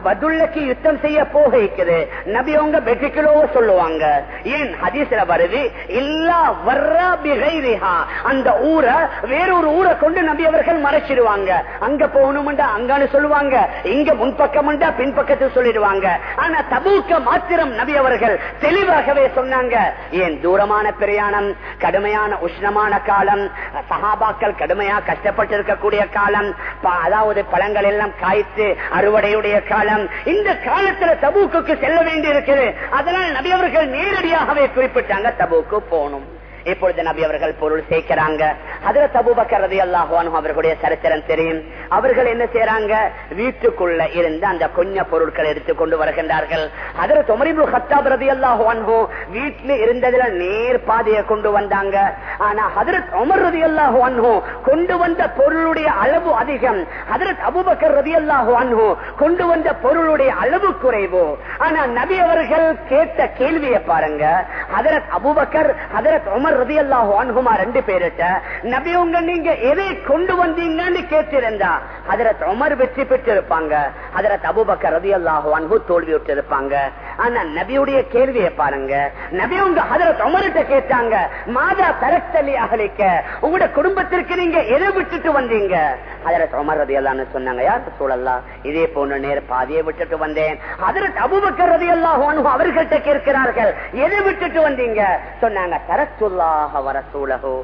B: பதுல்லக்கு யுத்தம் செய்ய போக இருக்குது நபி அவங்க வெற்றிக்கிலோ சொல்லுவாங்க ஏன் ஹதீஸ்ல வருது இல்லா வர்றா பிகைரிஹா அந்த ஊரை வேறொரு ஊரை கொண்டு நபி அவர்கள் மறைச்சிடுவாங்க அங்க போகணும்டா அங்கான்னு சொல்லுவாங்க இங்க முன்பக்கம்டா பின்பக்கத்தில் சொல்லிடுவாங்க ஆனா தபூக்க மாத்திரம் நபி அவர்கள் தெளிவாகவே சொன்னாங்க ஏன் தூரமான பிரயாணம் கடுமையான உஷ்ணமான காலம் சகாபாக்கள் கடுமையா கஷ்டப்பட்டு இருக்கக்கூடிய காலம் ப- அதாவது பழங்கள் எல்லாம் காய்த்து அறுவடையுடைய காலம் இந்த காலத்துல தபூக்குக்கு செல்ல வேண்டி இருக்குது அதனால் நபி அவர்கள் நேரடியாகவே குறிப்பிட்டாங்க தபூக்கு போகணும் இப்பொழுது நபி அவர்கள் பொருள் சேர்க்கிறாங்க அதுல தபூபக்கர் ரதி அல்லாஹுவானும் அவர்களுடைய சரித்திரம் தெரியும் அவர்கள் என்ன செய்யறாங்க வீட்டுக்குள்ள இருந்து அந்த கொஞ்ச பொருட்களை எடுத்து கொண்டு வருகின்றார்கள் அதுல தொமரிபு ஹத்தாப் ரதி அல்லாஹுவான்ஹோ வீட்டுல இருந்ததுல நேர் பாதையை கொண்டு வந்தாங்க ஆனா ஹதரத் உமர் ரதி அல்லாஹுவான்ஹோ கொண்டு வந்த பொருளுடைய அளவு அதிகம் ஹதரத் அபுபக்கர் ரதி அல்லாஹுவான்ஹோ கொண்டு வந்த பொருளுடைய அளவு குறைவு ஆனா நபி அவர்கள் கேட்ட கேள்வியை பாருங்க ஹதரத் அபுபக்கர் ஹதரத் உமர் ரதி அல்லாஹு அன்ஹுமா ரெண்டு பேருட்ட நபி உங்க நீங்க எதை கொண்டு வந்தீங்கன்னு கேட்டிருந்தா ஹதரத் உமர் வெற்றி பெற்று இருப்பாங்க ஹதரத் அபுபக்கர் ரதி அல்லாஹு அன்ஹு தோல்வி விட்டு இருப்பாங்க ஆனா நபியுடைய கேள்வியை பாருங்க நபி உங்க ஹதரத் உமர்கிட்ட கேட்டாங்க மாதா தரத்தலி அகலிக்க உங்களோட குடும்பத்திற்கு நீங்க எதை விட்டுட்டு வந்தீங்க ஹதரத் உமர் ரதி அல்லான்னு சொன்னாங்க யார் சூழல்லா இதே போன நேர பாதியை விட்டுட்டு வந்தேன் ஹதரத் அபுபக்கர் ரதி அல்லாஹு அன்ஹு அவர்கள்ட்ட கேட்கிறார்கள் எதை விட்டுட்டு வந்தீங்க சொன்னாங்க தரத்துல்லாஹ வரசூலஹு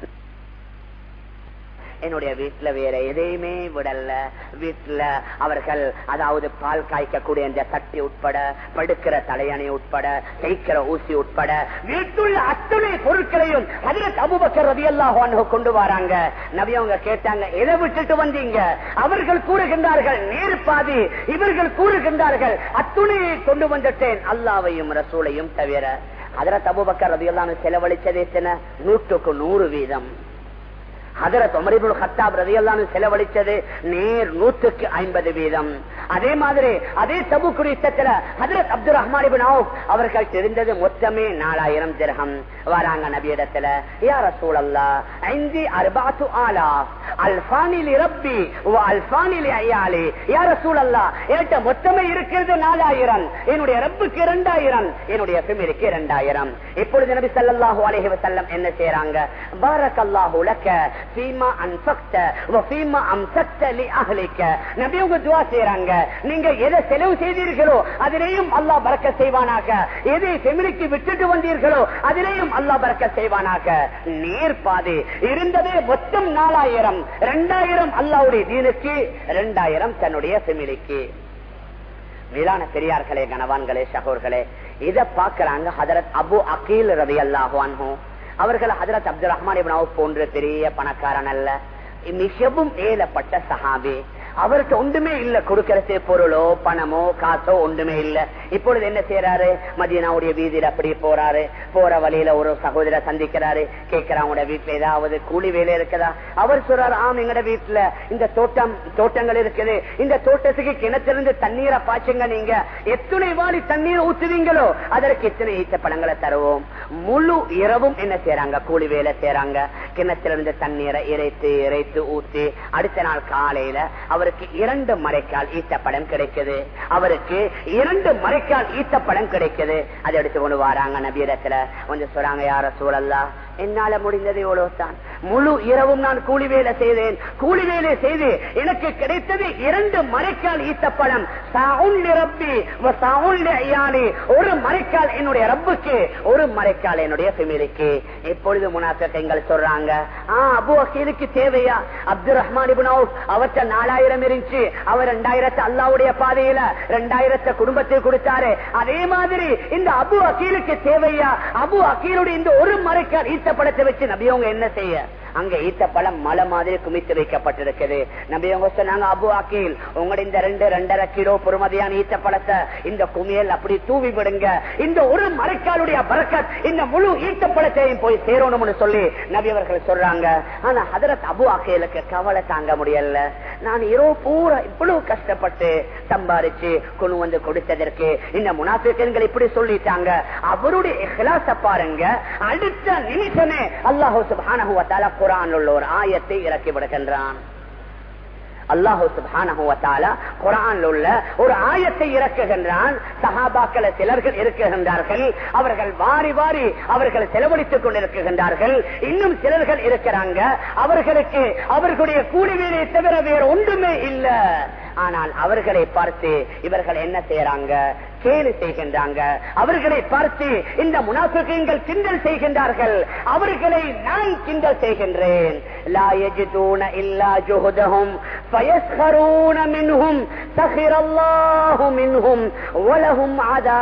B: என்னுடைய வீட்டுல வேற எதையுமே விடல வீட்டுல அவர்கள் அதாவது பால் காய்க்கக்கூடிய இந்த சட்டி உட்பட படுக்கிற தலையணை உட்பட தேய்க்கிற ஊசி உட்பட வீட்டுள்ள அத்தனை பொருட்களையும் அதுல அபுபக்கர் ரவி எல்லாம் கொண்டு வராங்க நபி அவங்க கேட்டாங்க எதை விட்டுட்டு வந்தீங்க அவர்கள் கூறுகின்றார்கள் நேர் பாதி இவர்கள் கூறுகின்றார்கள் அத்துணையை கொண்டு வந்துட்டேன் அல்லாவையும் ரசூலையும் தவிர அதுல தபுபக்கர் ரவி எல்லாம் செலவழிச்சது எத்தனை நூற்றுக்கு நூறு வீதம் ஹதரத் உமரிபுல் ஹத்தாப் ரதியல்லானு செலவழிச்சது நேர் நூற்றுக்கு ஐம்பது வீதம் அதே மாதிரி அதே தபுக்கு யுத்தத்துல Hazrat Abdul Rahman ibn Auf அவர்கள் தெரிந்தது மொத்தமே நாலாயிரம் திரகம் வராங்க நபியிடத்துல யார சூழல்லா ஐந்தி அர்பாத்து ஆலா அல்பானில் ரப்பி அல்பானில் ஐயாலி யார சூழல்லா என்கிட்ட மொத்தமே இருக்கிறது நாலாயிரம் என்னுடைய ரப்புக்கு இரண்டாயிரம் என்னுடைய பிமிருக்கு இரண்டாயிரம் இப்பொழுது நபி ஸல்லல்லாஹு அலைஹி வஸல்லம் என்ன செய்றாங்க பாரக்கல்லாஹு லக்க ஃபீமா அன்ஃபக்த வ ஃபீமா அம்சக்த லி அஹ்லிக நபி உங்க துஆ செய்றாங்க நீங்க எதை செலவு செய்தீர்களோ அதிலேயும் அல்லாஹ் பரக்கத் செய்வானாக எதை ஃபெமிலிக்கு விட்டுட்டு வந்தீர்களோ அதிலேயும் அல்லாஹ் பரக்கத் செய்வானாக நேர் பாதை இருந்ததே மொத்தம் நாலாயிரம் இரண்டாயிரம் அல்லாஹ்வுடைய தீனுக்கு இரண்டாயிரம் தன்னுடைய ஃபெமிலிக்கு மேலான பெரியார்களே கனவான்களே சகோர்களே இத பாக்குறாங்க ஹதரத் அபு அகீல் ரவி அல்லாஹான் அவர்கள் Hazrat Abdul Rahman ibn Auf போன்ற பெரிய பணக்காரன் அல்ல மிகவும் ஏலப்பட்ட சஹாபி அவருக்கு ஒன்றுமே இல்ல கொடுக்கறது பொருளோ பணமோ காசோ ஒன்றுமே இல்ல இப்பொழுது என்ன செய்யறாரு மதியனாவுடைய வீதியில அப்படி போறாரு போற வழியில ஒரு சகோதரர் சந்திக்கிறாரு கேட்கிறாங்க உங்களோட வீட்டுல ஏதாவது கூலி வேலை இருக்குதா அவர் சொல்றாரு ஆம் எங்கட வீட்டுல இந்த தோட்டம் தோட்டங்கள் இருக்குது இந்த தோட்டத்துக்கு கிணத்திலிருந்து தண்ணீரை பாய்ச்சுங்க நீங்க எத்தனை வாளி தண்ணீர் ஊத்துவீங்களோ அதற்கு எத்தனை ஈச்ச பழங்களை தருவோம் முழு இரவும் என்ன செய்யறாங்க கூலி வேலை செய்யறாங்க கிணத்திலிருந்து தண்ணீரை இறைத்து இறைத்து ஊத்தி அடுத்த நாள் காலையில அவருக்கு இரண்டு மறைக்கால் ஈத்தப்படம் கிடைக்குது அவருக்கு இரண்டு மறைக்கால் ஈத்தப்படம் கிடைக்குது அதை எடுத்து கொண்டு வராங்க நபீரத்துல கொஞ்சம் சொல்றாங்க யார சூழல்லா என்னால முடிந்தது எவ்வளவுதான் முழு இரவும் நான் கூலி வேலை செய்தேன் கூலி வேலை செய்து எனக்கு கிடைத்தது இரண்டு மறைக்கால் ஈத்தப்பழம் ரப்பி ஒரு மறைக்கால் என்னுடைய ரப்புக்கு ஒரு மறைக்கால் என்னுடைய ஃபெமிலிக்கு இப்பொழுது முனாஃபிகள் சொல்றாங்க ஆ அபு அக்கீலுக்கு தேவையா அப்துல் ரஹ்மான் இப்னு அவுஃப் அவற்ற நாலாயிரம் இருந்துச்சு அவர் ரெண்டாயிரத்து அல்லாவுடைய பாதையில ரெண்டாயிரத்தை குடும்பத்தில் கொடுத்தாரு அதே மாதிரி இந்த அபு அக்கீலுக்கு தேவையா அபு அக்கீலுடைய இந்த ஒரு மறைக்கால் ஈத்த பழத்தை வச்சு நபியவங்க என்ன செய்ய அங்க ஈத்த பழம் மலை மாதிரி குமித்து வைக்கப்பட்டிருக்குது நபியவங்க சொன்னாங்க அபு அக்கீல் உங்களுடைய இந்த ரெண்டு ரெண்டரை கிலோ பொறுமதியான ஈத்த பழத்தை இந்த குமியல் அப்படி தூவி விடுங்க இந்த ஒரு மறைக்காலுடைய பறக்கத் இந்த முழு ஈத்த பழத்தையும் போய் சேரணும்னு சொல்லி நபி அவர்கள் சொல்றாங்க ஆனா ஹதரத் அபு அக்கீலுக்கு கவலை தாங்க முடியல நான் இரவு பூரா இவ்வளவு கஷ்டப்பட்டு சம்பாரிச்சு கொண்டு வந்து கொடுத்ததற்கு இந்த முனாபிக்கன்கள் இப்படி சொல்லிட்டாங்க அவருடைய இஹ்லாச பாருங்க அடுத்த நிமிஷமே அல்லாஹு சுப்ஹானஹு வ தஆலா குர்ஆன்ல உள்ள ஒரு ஆயத்தை இறக்கி விடுகின்றான் அல்லாஹு சுபானஹுவத்தால குரான் உள்ள ஒரு ஆயத்தை இறக்குகின்றான் சஹாபாக்கள சிலர்கள் இருக்குகின்றார்கள் அவர்கள் வாரி வாரி அவர்கள் செலவழித்துக் கொண்டிருக்கின்றார்கள் இன்னும் சிலர்கள் இருக்கிறாங்க அவர்களுக்கு அவர்களுடைய கூலி வேலையை தவிர வேறு ஒன்றுமே இல்ல ஆனால் அவர்களை பார்த்து இவர்கள் என்ன செய்யறாங்க கேலி செய்கின்றாங்க அவர்களை பார்த்து இந்த முனாஃபிகங்கள் கிண்டல் செய்கின்றார்கள் அவர்களை நான் கிண்டல் செய்கின்றேன் லா யஜிதூன இல்லா ஜுஹதஹும் ஃபயஸ்கரூன மின்ஹும் சஹிர அல்லாஹு மின்ஹும் வலஹும்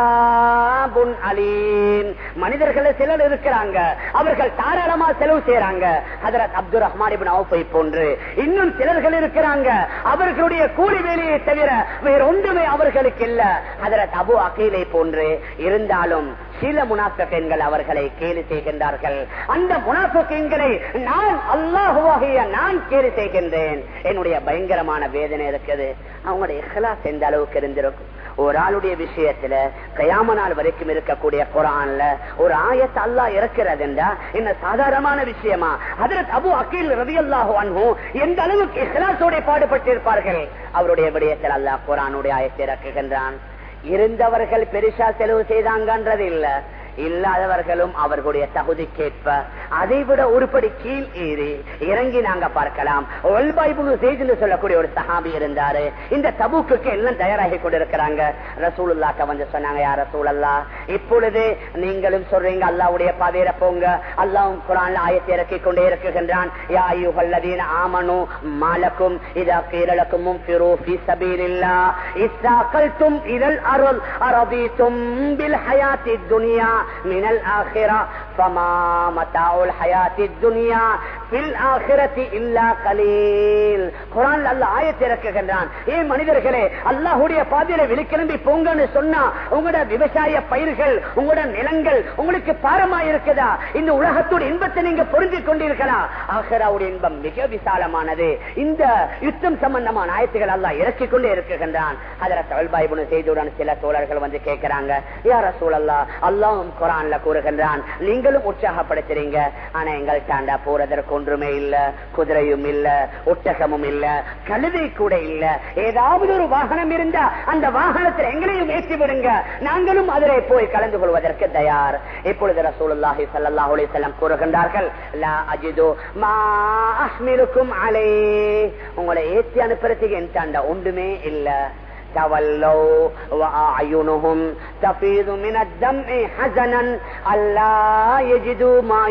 B: அதாபுன் அலீம் மனிதர்கள் சிலர் இருக்கிறாங்க அவர்கள் தாராளமா செலவு செய்யறாங்க ஹதரத் அப்துல் ரஹ்மான் இப்னு அவுஃபை போன்று இன்னும் சிலர்கள் இருக்கிறாங்க அவர்களுடைய கூலி வேலையை தவிர வேற ஒன்றுமே அவர்களுக்கு இல்ல ஹதரத் அபு அகீலை போன்று இருந்தாலும் சில முனாஃபிகன்கள் அவர்களை கேலி செய்கின்றார்கள் அந்த முனாஃபிகன்களை நான் அல்லாஹுவாகிய நான் கேலி செய்கின்றேன் என்னுடைய பயங்கரமான வேதனை இருக்குது அவங்களுடைய இஹ்லாஸ் எந்த அளவுக்கு இருந்திருக்கும் ஒரு ஆளுடைய விஷயத்துல கயாம நாள் வரைக்கும் இருக்கக்கூடிய குரான்ல ஒரு ஆயத்தை அல்லா இறக்கிறது என்றா என்ன சாதாரணமான விஷயமா அதற்கு அபு அக்கீல் ரவி அல்லாஹு அன்ஹு எந்த அளவுக்கு இஹ்லாசோட பாடுபட்டிருப்பார்கள் அவருடைய விடயத்தில் அல்லாஹ் குரானுடைய ஆயத்தை இறக்குகின்றான் இருந்தவர்கள் பெருசா செலவு செய்தாங்கன்றது இல்ல இல்லாதவர்களும் அவர்களுடைய தகுதிக்கேற்ப அதை விட ஒருபடி கீழ் ஏறி இறங்கி நாங்க பார்க்கலாம் சொல்லக்கூடிய ஒரு சஹாபி இருந்தாரு இந்த தபுக்கு எல்லாம் தயாராகி கொண்டிருக்கிறாங்க ரசூலுல்லாக்க வந்து சொன்னாங்க யார் ரசூலல்லா இப்பொழுது நீங்களும் சொல்றீங்க அல்லாவுடைய பாதையில போங்க அல்லாவும் குரான்ல ஆயத்தை இறக்கி கொண்டே இருக்குகின்றான் யா ஐயுஹல்லதீன ஆமனு மாலக்கும் இதா கீரலக்கும் ஃபிரு ஃபீ சபீலில்லா இஸ்தாகல்தும் இதல் அருள் அரபித்தும் பில் ஹயாத்தி துனியா من الآخرة فما متاع الحياة الدنيا في الآخرة إلا قليل குரான் அல்ல ஆயத்தை இறக்குகின்றான் ஏ மனிதர்களே அல்லாஹுடைய பாதையில வெளிக்கிளம்பி போங்கன்னு சொன்னா உங்களோட விவசாய பயிர்கள் உங்களோட நிலங்கள் உங்களுக்கு பாரமா இருக்குதா இந்த உலகத்தோட இன்பத்தை நீங்க புரிஞ்சு கொண்டிருக்கலாம் ஆஹராவுடைய இன்பம் மிக விசாலமானது இந்த யுத்தம் சம்பந்தமான ஆயத்துகள் அல்லா இறக்கி கொண்டே இருக்குகின்றான் அதில் தவல்பாய்புன செய்தியுடன் சில தோழர்கள் வந்து கேட்கிறாங்க யார சூழல்லா அல்லாஹும் குரான்ல கூறுகின்றான் நீங்களும் உற்சாகப்படுத்துறீங்க ஆனா எங்கள் தாண்டா போறதற்கு ஒன்றுமே இல்ல குதிரையும் இல்ல ஒட்டகமும் இல்ல கழுதை கூட இல்ல ஏதாவது ஒரு வாகனம் இருந்தா அந்த வாகனத்தில் எங்களையும் ஏற்றி விடுங்க நாங்களும் அதிலே போய் கலந்து கொள்வதற்கு தயார் இப்பொழுது ரசூலுல்லாஹி ஸல்லல்லாஹு அலைஹி வஸல்லம் கூறுகின்றார்கள் லா அஜிது மா அஹ்மிலுக்கும் அலை உங்களை ஏற்றி அனுப்புறதுக்கு என் தாண்டா ஒன்றுமே இல்ல تولوا وأعينهم تفيض من الدمع حزنا ألا يجدوا ما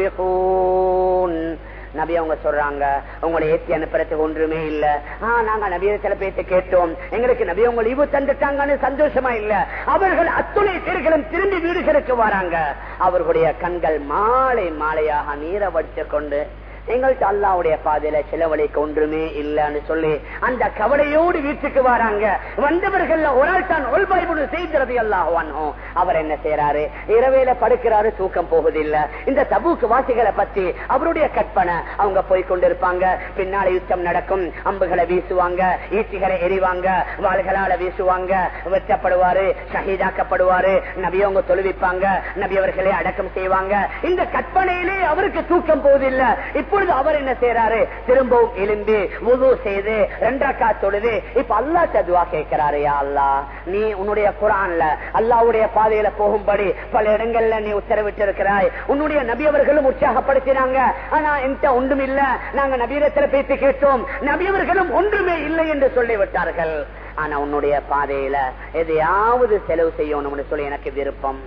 B: ينفقون நபி அவங்க சொல்றாங்க உங்களை ஏற்றி அனுப்புறதுக்கு ஒன்றுமே இல்ல ஆஹ் நாங்க நபியத்துல பேச கேட்டோம் எங்களுக்கு நபி உங்க லீவு தந்துட்டாங்கன்னு சந்தோஷமா இல்ல அவர்கள் அத்துணை பேர்களும் திரும்பி வீடுகளுக்கு வராங்க அவர்களுடைய கண்கள் மாலை மாலையாக நீரை வடிச்சு கொண்டு எங்கள்கிட்ட அல்லாவுடைய பாதையில செலவழிக்க ஒன்றுமே இல்லன்னு சொல்லி அந்த கவலையோடு வீட்டுக்கு வராங்க வந்தவர்கள் ஒரு ஆள் தான் ஒல்பாய்புடு செய்கிறது அல்லாஹ் அவர் என்ன செய்யறாரு இரவேல படுக்கிறாரு தூக்கம் போகுதில்லை இந்த தபுக்கு வாசிகளை பத்தி அவருடைய கற்பனை அவங்க போய் கொண்டிருப்பாங்க பின்னால யுத்தம் நடக்கும் அம்புகளை வீசுவாங்க ஈட்டிகளை எரிவாங்க வாள்களால வீசுவாங்க வெட்டப்படுவாரு ஷஹீதாக்கப்படுவாரு நபியவங்க தொழுவிப்பாங்க நபியவர்களே அடக்கம் செய்வாங்க இந்த கற்பனையிலே அவருக்கு தூக்கம் போவதில்லை இப்பொழுது அவர் என்ன செய்யறாரு திரும்பவும் எலும்பி முழு செய்து ரெண்டாக்கா தொழுது இப்ப அல்லா சதுவா கேட்கிறாரு அல்லா நீ உன்னுடைய குரான்ல அல்லாவுடைய பாதையில போகும்படி பல இடங்கள்ல நீ உத்தரவிட்டு இருக்கிறாய் உன்னுடைய நபியவர்களும் உற்சாகப்படுத்தினாங்க ஆனா என்கிட்ட ஒன்றும் இல்ல நாங்க நபீரத்துல பேசி கேட்டோம் நபியவர்களும் ஒன்றுமே இல்லை என்று சொல்லிவிட்டார்கள் ஆனா உன்னுடைய பாதையில எதையாவது செலவு செய்யணும்னு சொல்லி எனக்கு விருப்பம்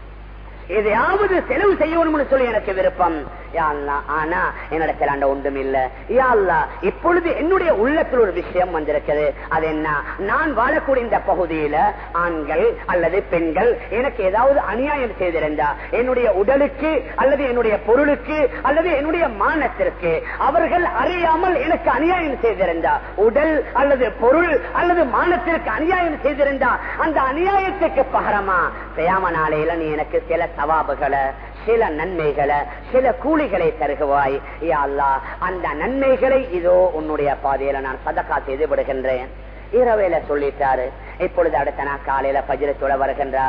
B: எதையாவது செலவு செய்யணும்னு சொல்லி எனக்கு விருப்பம் ஆனா என்னிடத்தில் ஆண்ட ஒன்றும் இல்ல யாழ்லா இப்பொழுது என்னுடைய உள்ளத்தில் ஒரு விஷயம் வந்திருக்கிறது அது என்ன நான் வாழக்கூடிய இந்த பகுதியில ஆண்கள் அல்லது பெண்கள் எனக்கு ஏதாவது அநியாயம் செய்திருந்தா என்னுடைய உடலுக்கு அல்லது என்னுடைய பொருளுக்கு அல்லது என்னுடைய மானத்திற்கு அவர்கள் அறியாமல் எனக்கு அநியாயம் செய்திருந்தா உடல் அல்லது பொருள் அல்லது மானத்திற்கு அநியாயம் செய்திருந்தா அந்த அநியாயத்துக்கு பகரமா பெயாம நாளையில நீ எனக்கு சில சவாபுகளை சில நன்மைகளை சில கூலிகளை தருகுவாய் அல்லா அந்த நன்மைகளை இதோ உன்னுடைய பாதையில நான் சதக்கா செய்து விடுகின்றேன் இரவேல சொல்லிட்டாரு இப்பொழுது அடுத்த நாள் காலையில பஜ்ரத்தோட வருகின்றார்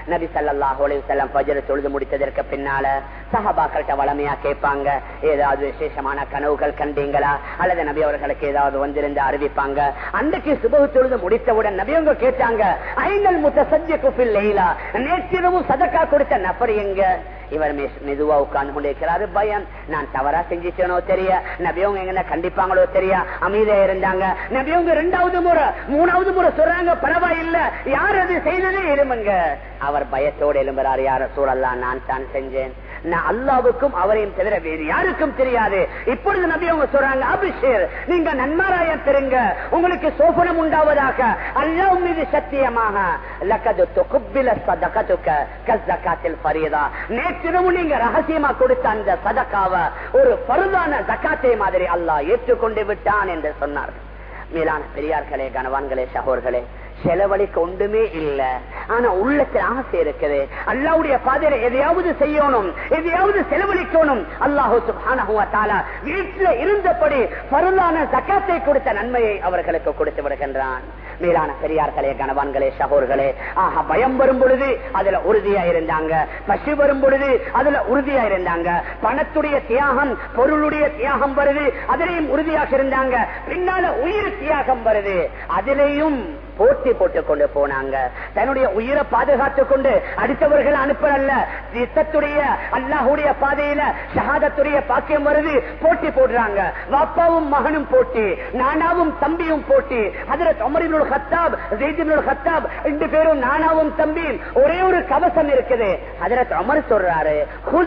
B: நபி சல்லாஹூ அலைவசல்லம் பஜர் தொழுது முடித்ததற்கு பின்னால சஹாபாக்கள்கிட்ட வளமையா கேட்பாங்க ஏதாவது விசேஷமான கனவுகள் கண்டீங்களா அல்லது நபி அவர்களுக்கு ஏதாவது வந்திருந்து அறிவிப்பாங்க அன்றைக்கு சுபகு தொழுது முடித்தவுடன் நபி அவங்க கேட்டாங்க ஐநல் முத்த சத்திய குப்பில் லெய்லா நேற்றிரவும் சதக்கா கொடுத்த நபர் எங்க இவர் மெதுவா உட்கார்ந்து கொண்டிருக்கிறாரு பயம் நான் தவறா செஞ்சிட்டேனோ தெரிய நபியவங்க எங்க கண்டிப்பாங்களோ தெரியா அமைதியா இருந்தாங்க நபியவங்க ரெண்டாவது முறை மூணாவது முறை சொல்றாங்க பரவாயில்ல யார் அது செய்ததே எலும்புங்க அவர் பயத்தோடு எழும்புறாரு யார சூழல்லாம் நான் தான் செஞ்சேன் நான் அல்லாவுக்கும் அவரையும் தவிர வேறு யாருக்கும் தெரியாது இப்பொழுது நபி அவங்க சொல்றாங்க அபிஷேர் நீங்க நன்மாராயம் பெறுங்க உங்களுக்கு சோபனம் உண்டாவதாக அல்லாஹ் மீது சத்தியமாக லக்கது தொகுப்பில சதகத்துக்க கஸ்தகாத்தில் பரியதா நேற்றிரவும் நீங்க ரகசியமா கொடுத்த அந்த சதக்காவ ஒரு பருதான ஜக்காத்தை மாதிரி அல்லாஹ் ஏற்றுக்கொண்டு விட்டான் என்று சொன்னார் மேலான பெரியார்களே கனவான்களே சகோர்களே செலவழிக்க ஒன்றுமே இல்ல ஆனா உள்ளத்துல ஆசை இருக்குது அல்லாவுடைய பாதையில எதையாவது செய்யணும் எதையாவது செலவழிக்கணும் அல்லாஹு சுபானா வீட்டுல இருந்தபடி பருளான சக்காத்தை கொடுத்த நன்மையை அவர்களுக்கு கொடுத்து விடுகின்றான் மேலான பெரியார்களே கணவான்களே சகோர்களே ஆஹா பயம் வரும் பொழுது அதுல உறுதியா இருந்தாங்க பசி வரும் பொழுது அதுல உறுதியா இருந்தாங்க பணத்துடைய தியாகம் பொருளுடைய தியாகம் வருது அதிலையும் உறுதியாக இருந்தாங்க பின்னால உயிர் தியாகம் வருது அதிலையும் போட்டி போட்டுக் கொண்டு போனாங்க தன்னுடைய உயிரை பாதுகாத்துக் கொண்டு அடுத்தவர்கள் அனுப்பல யுத்தத்துடைய அல்லாஹுடைய பாதையில ஷஹாதத்துடைய பாக்கியம் வருது போட்டி போடுறாங்க வாப்பாவும் மகனும் போட்டி நானாவும் தம்பியும் போட்டி அதுல தொமரினுள் ஹத்தாப் ஜெய்தினுள் ஹத்தாப் ரெண்டு பேரும் நானாவும் தம்பியும் ஒரே ஒரு கவசம் இருக்குது அதுல அமர் சொல்றாரு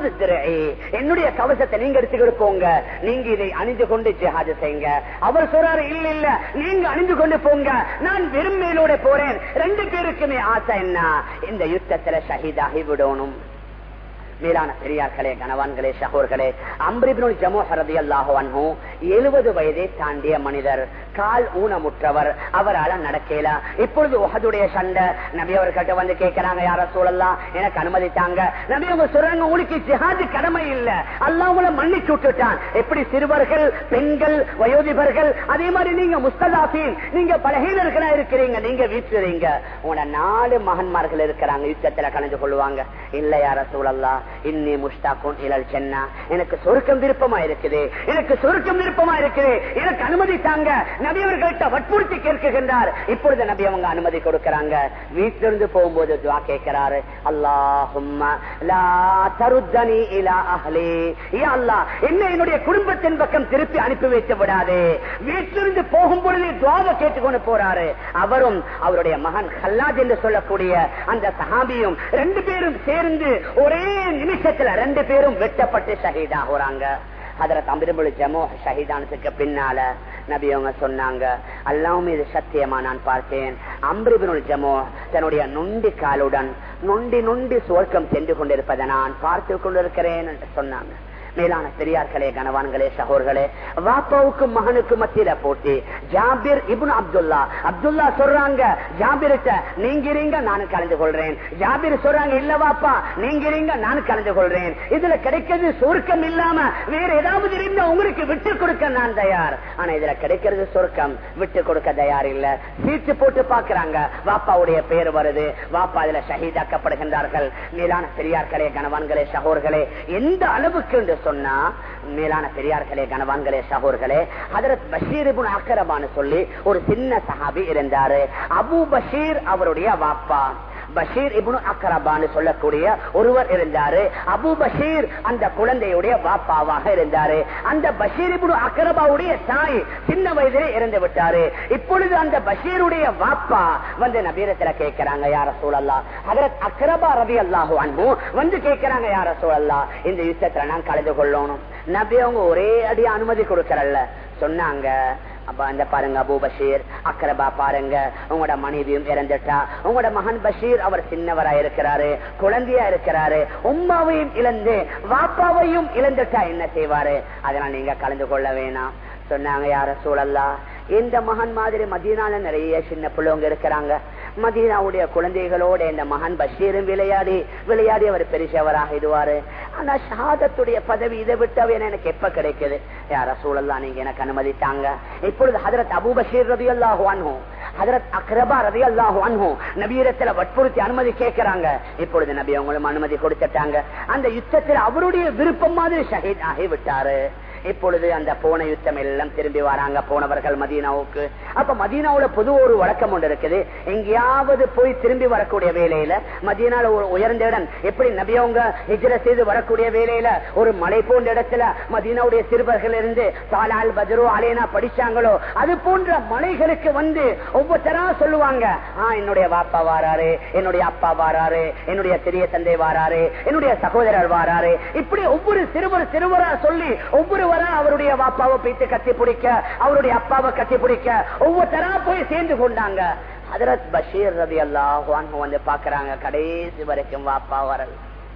B: என்னுடைய கவசத்தை நீங்க எடுத்துக்கிட்டு போங்க நீங்க இதை அணிந்து கொண்டு ஜிஹாது செய்யுங்க அவர் சொல்றாரு இல்ல இல்ல நீங்க அணிந்து கொண்டு போங்க நான் வெறும் மேலோட போறேன் ரெண்டு பேருக்குமே ஆசை என்ன இந்த யுத்தத்துல ஷஹீதாகி விடணும் மேலான பெரியார்களே கணவான்களே சகோர்களே அம்ரிபினுல் ஜமோ ஹரதி அல்லாஹோ அன்ஹூ எழுபது வயதை தாண்டிய மனிதர் கால் ஊனமுற்றவர் அவரால் நடக்கல இப்பொழுது உகதுடைய சண்டை நபி அவர்கிட்ட வந்து கேட்கிறாங்க யார சூழல்லாம் எனக்கு அனுமதித்தாங்க நபி அவங்க சொல்றாங்க உங்களுக்கு ஜிஹாது கடமை இல்ல அல்லாஹ் உங்களை மன்னிச்சு விட்டுட்டான் எப்படி சிறுவர்கள் பெண்கள் வயோதிபர்கள் அதே மாதிரி நீங்க முஸ்தலாஃபீன் நீங்க பலகீனர்களா இருக்கிறீங்க நீங்க வீசுறீங்க உங்களோட நாலு மகன்மார்கள் இருக்கிறாங்க யுத்தத்துல கலந்து கொள்வாங்க இல்ல யார சூழல்லா இன்னி முஷ்டாக்கும் இழல் சென்னா எனக்கு சொருக்கம் விருப்பமா இருக்குது எனக்கு சொருக்கம் விருப்பமா இருக்குது எனக்கு அனுமதி தாங்க நபி அவர்கள்ட்ட வற்புறுத்தி கேட்கின்றார் இப்பொழுது நபி அவங்க அனுமதி கொடுக்கிறாங்க வீட்டிலிருந்து போகும்போது துவா கேட்கிறாரு அல்லாஹும்மா லா தருத்தனி இலா அஹ்லி யா அல்லாஹ் என்ன என்னுடைய குடும்பத்தின் பக்கம் திருப்பி அனுப்பி வைத்து விடாதே வீட்டிலிருந்து போகும் பொழுது துவாவை கேட்டுக்கொண்டு போறாரு அவரும் அவருடைய மகன் ஹல்லாஜ் என்று சொல்லக்கூடிய அந்த சஹாபியும் ரெண்டு பேரும் சேர்ந்து ஒரே நிமிஷத்துல ரெண்டு பேரும் வெட்டப்பட்டு ஷஹீதாகிறாங்க அதுல தம்பிரபுள் ஜமோ ஷஹீதானதுக்கு பின்னால நபி அவங்க சொன்னாங்க அல்லாம் இது சத்தியமா நான் பார்த்தேன் அம்பிரிபினுள் ஜமோ தன்னுடைய நொண்டி காலுடன் நொண்டி நொண்டி சுவர்க்கம் சென்று கொண்டிருப்பதை நான் பார்த்து கொண்டிருக்கிறேன் என்று சொன்னாங்க மேலான பெரியார்களே கனவான்களே சகோர்களே வாப்பாவுக்கும் மகனுக்கும் மத்தியில போட்டி ஜாபிர் இபுன் அப்துல்லா அப்துல்லா சொல்றாங்க ஜாபிர்கிட்ட நீங்க இருங்க நானும் கலந்து கொள்றேன் ஜாபிர் சொல்றாங்க இல்ல வாப்பா நீங்க இருங்க நானும் கலந்து கொள்றேன் இதுல கிடைக்கிறது சொர்க்கம் இல்லாம வேற ஏதாவது இருந்தா உங்களுக்கு விட்டு கொடுக்க நான் தயார் ஆனா இதுல கிடைக்கிறது சொர்க்கம் விட்டு கொடுக்க தயார் இல்ல சீட்டு போட்டு பாக்குறாங்க வாப்பாவுடைய பேர் வருது வாப்பா இதுல ஷஹீதாக்கப்படுகின்றார்கள் மேலான பெரியார்களே கனவான்களே சகோர்களே எந்த அளவுக்கு என்று சொன்னா மேலான பெரியார்களே கனவான்களே சகோர்களே ஹதரத் பஷீர் அக்கரபான்னு சொல்லி ஒரு சின்ன சஹாபி இருந்தாரு அபு பஷீர் அவருடைய வாப்பா பஷீர் இபுனு அக்கரபான்னு சொல்லக்கூடிய ஒருவர் இருந்தாரு அபு பஷீர் அந்த குழந்தையுடைய வாப்பாவாக இருந்தாரு அந்த பஷீர் இபுனு அக்கரபாவுடைய தாய் சின்ன வயதிலே இறந்து விட்டாரு இப்பொழுது அந்த பஷீருடைய வாப்பா வந்து நபீரத்துல கேட்கிறாங்க யார சூழல்லா அதற்கு அக்கரபா ரவி அல்லாஹு அன்பு வந்து கேட்கிறாங்க யார சூழல்லா இந்த யுத்தத்துல நான் கலந்து கொள்ளணும் நபி அவங்க ஒரே அடி அனுமதி கொடுக்கறல்ல சொன்னாங்க அப்ப அந்த பாருங்க அபு பஷீர் அக்கரபா பாருங்க உங்களோட மனைவியும் இறந்துட்டா உங்களோட மகன் பஷீர் அவர் சின்னவரா இருக்கிறாரு குழந்தையா இருக்கிறாரு உம்மாவையும் இழந்து வாப்பாவையும் இழந்துட்டா என்ன செய்வாரு அதனால நீங்க கலந்து கொள்ள வேணாம் சொன்னாங்க யார சூழல்லா இந்த மகன் மாதிரி மதீனால நிறைய சின்ன பிள்ளைங்க இருக்கிறாங்க மதீனாவுடைய குழந்தைகளோட இந்த மகன் பஷீரும் விளையாடி விளையாடி அவர் பெரிசவராக இடுவாரு ஆனா ஷஹாதத்துடைய பதவி இதை விட்டவே எனக்கு எப்ப கிடைக்குது யார சூழல்லா நீங்க எனக்கு அனுமதித்தாங்க இப்பொழுது ஹதரத் அபு பஷீர் ரவி அல்லாஹுவானும் ஹதரத் அக்ரபா ரதி அல்லாஹு அன்ஹு நபியிடத்துல வற்புறுத்தி அனுமதி கேட்கிறாங்க இப்பொழுது நபி அவங்களும் அனுமதி கொடுத்துட்டாங்க அந்த யுத்தத்தில் அவருடைய விருப்பம் மாதிரி ஷஹீத் ஆகிவிட்டாரு இப்பொழுது அந்த போன யுத்தம் எல்லாம் திரும்பி வராங்க போனவர்கள் மதீனாவுக்கு அப்ப மதீனாவுல பொது ஒரு வழக்கம் ஒன்று இருக்குது எங்கேயாவது போய் திரும்பி வரக்கூடிய வேலையில மதீனால ஒரு உயர்ந்த இடம் எப்படி நபியவங்க ஹிஜ்ர செய்து வரக்கூடிய வேலையில ஒரு மலை போன்ற இடத்துல மதீனாவுடைய சிறுவர்கள் இருந்து சாலால் பஜரோ அலேனா படிச்சாங்களோ அது போன்ற மலைகளுக்கு வந்து ஒவ்வொருத்தரா சொல்லுவாங்க ஆ என்னுடைய வாப்பா வாராரு என்னுடைய அப்பா வாராரு என்னுடைய பெரிய தந்தை வாராரு என்னுடைய சகோதரர் வாராரு இப்படி ஒவ்வொரு சிறுவர் சிறுவரா சொல்லி ஒவ்வொருவரா அவருடைய வாப்பாவை பீத்து கட்டி பிடிக்க அவருடைய அப்பாவை கட்டி பிடிக்க ஒவ்வொருத்தரா போய் சேர்ந்து கொண்டாங்க ஹதரத் பஷீர் ரவி அல்லாஹ் வந்து பாக்குறாங்க கடைசி வரைக்கும் வாப்பா வரல்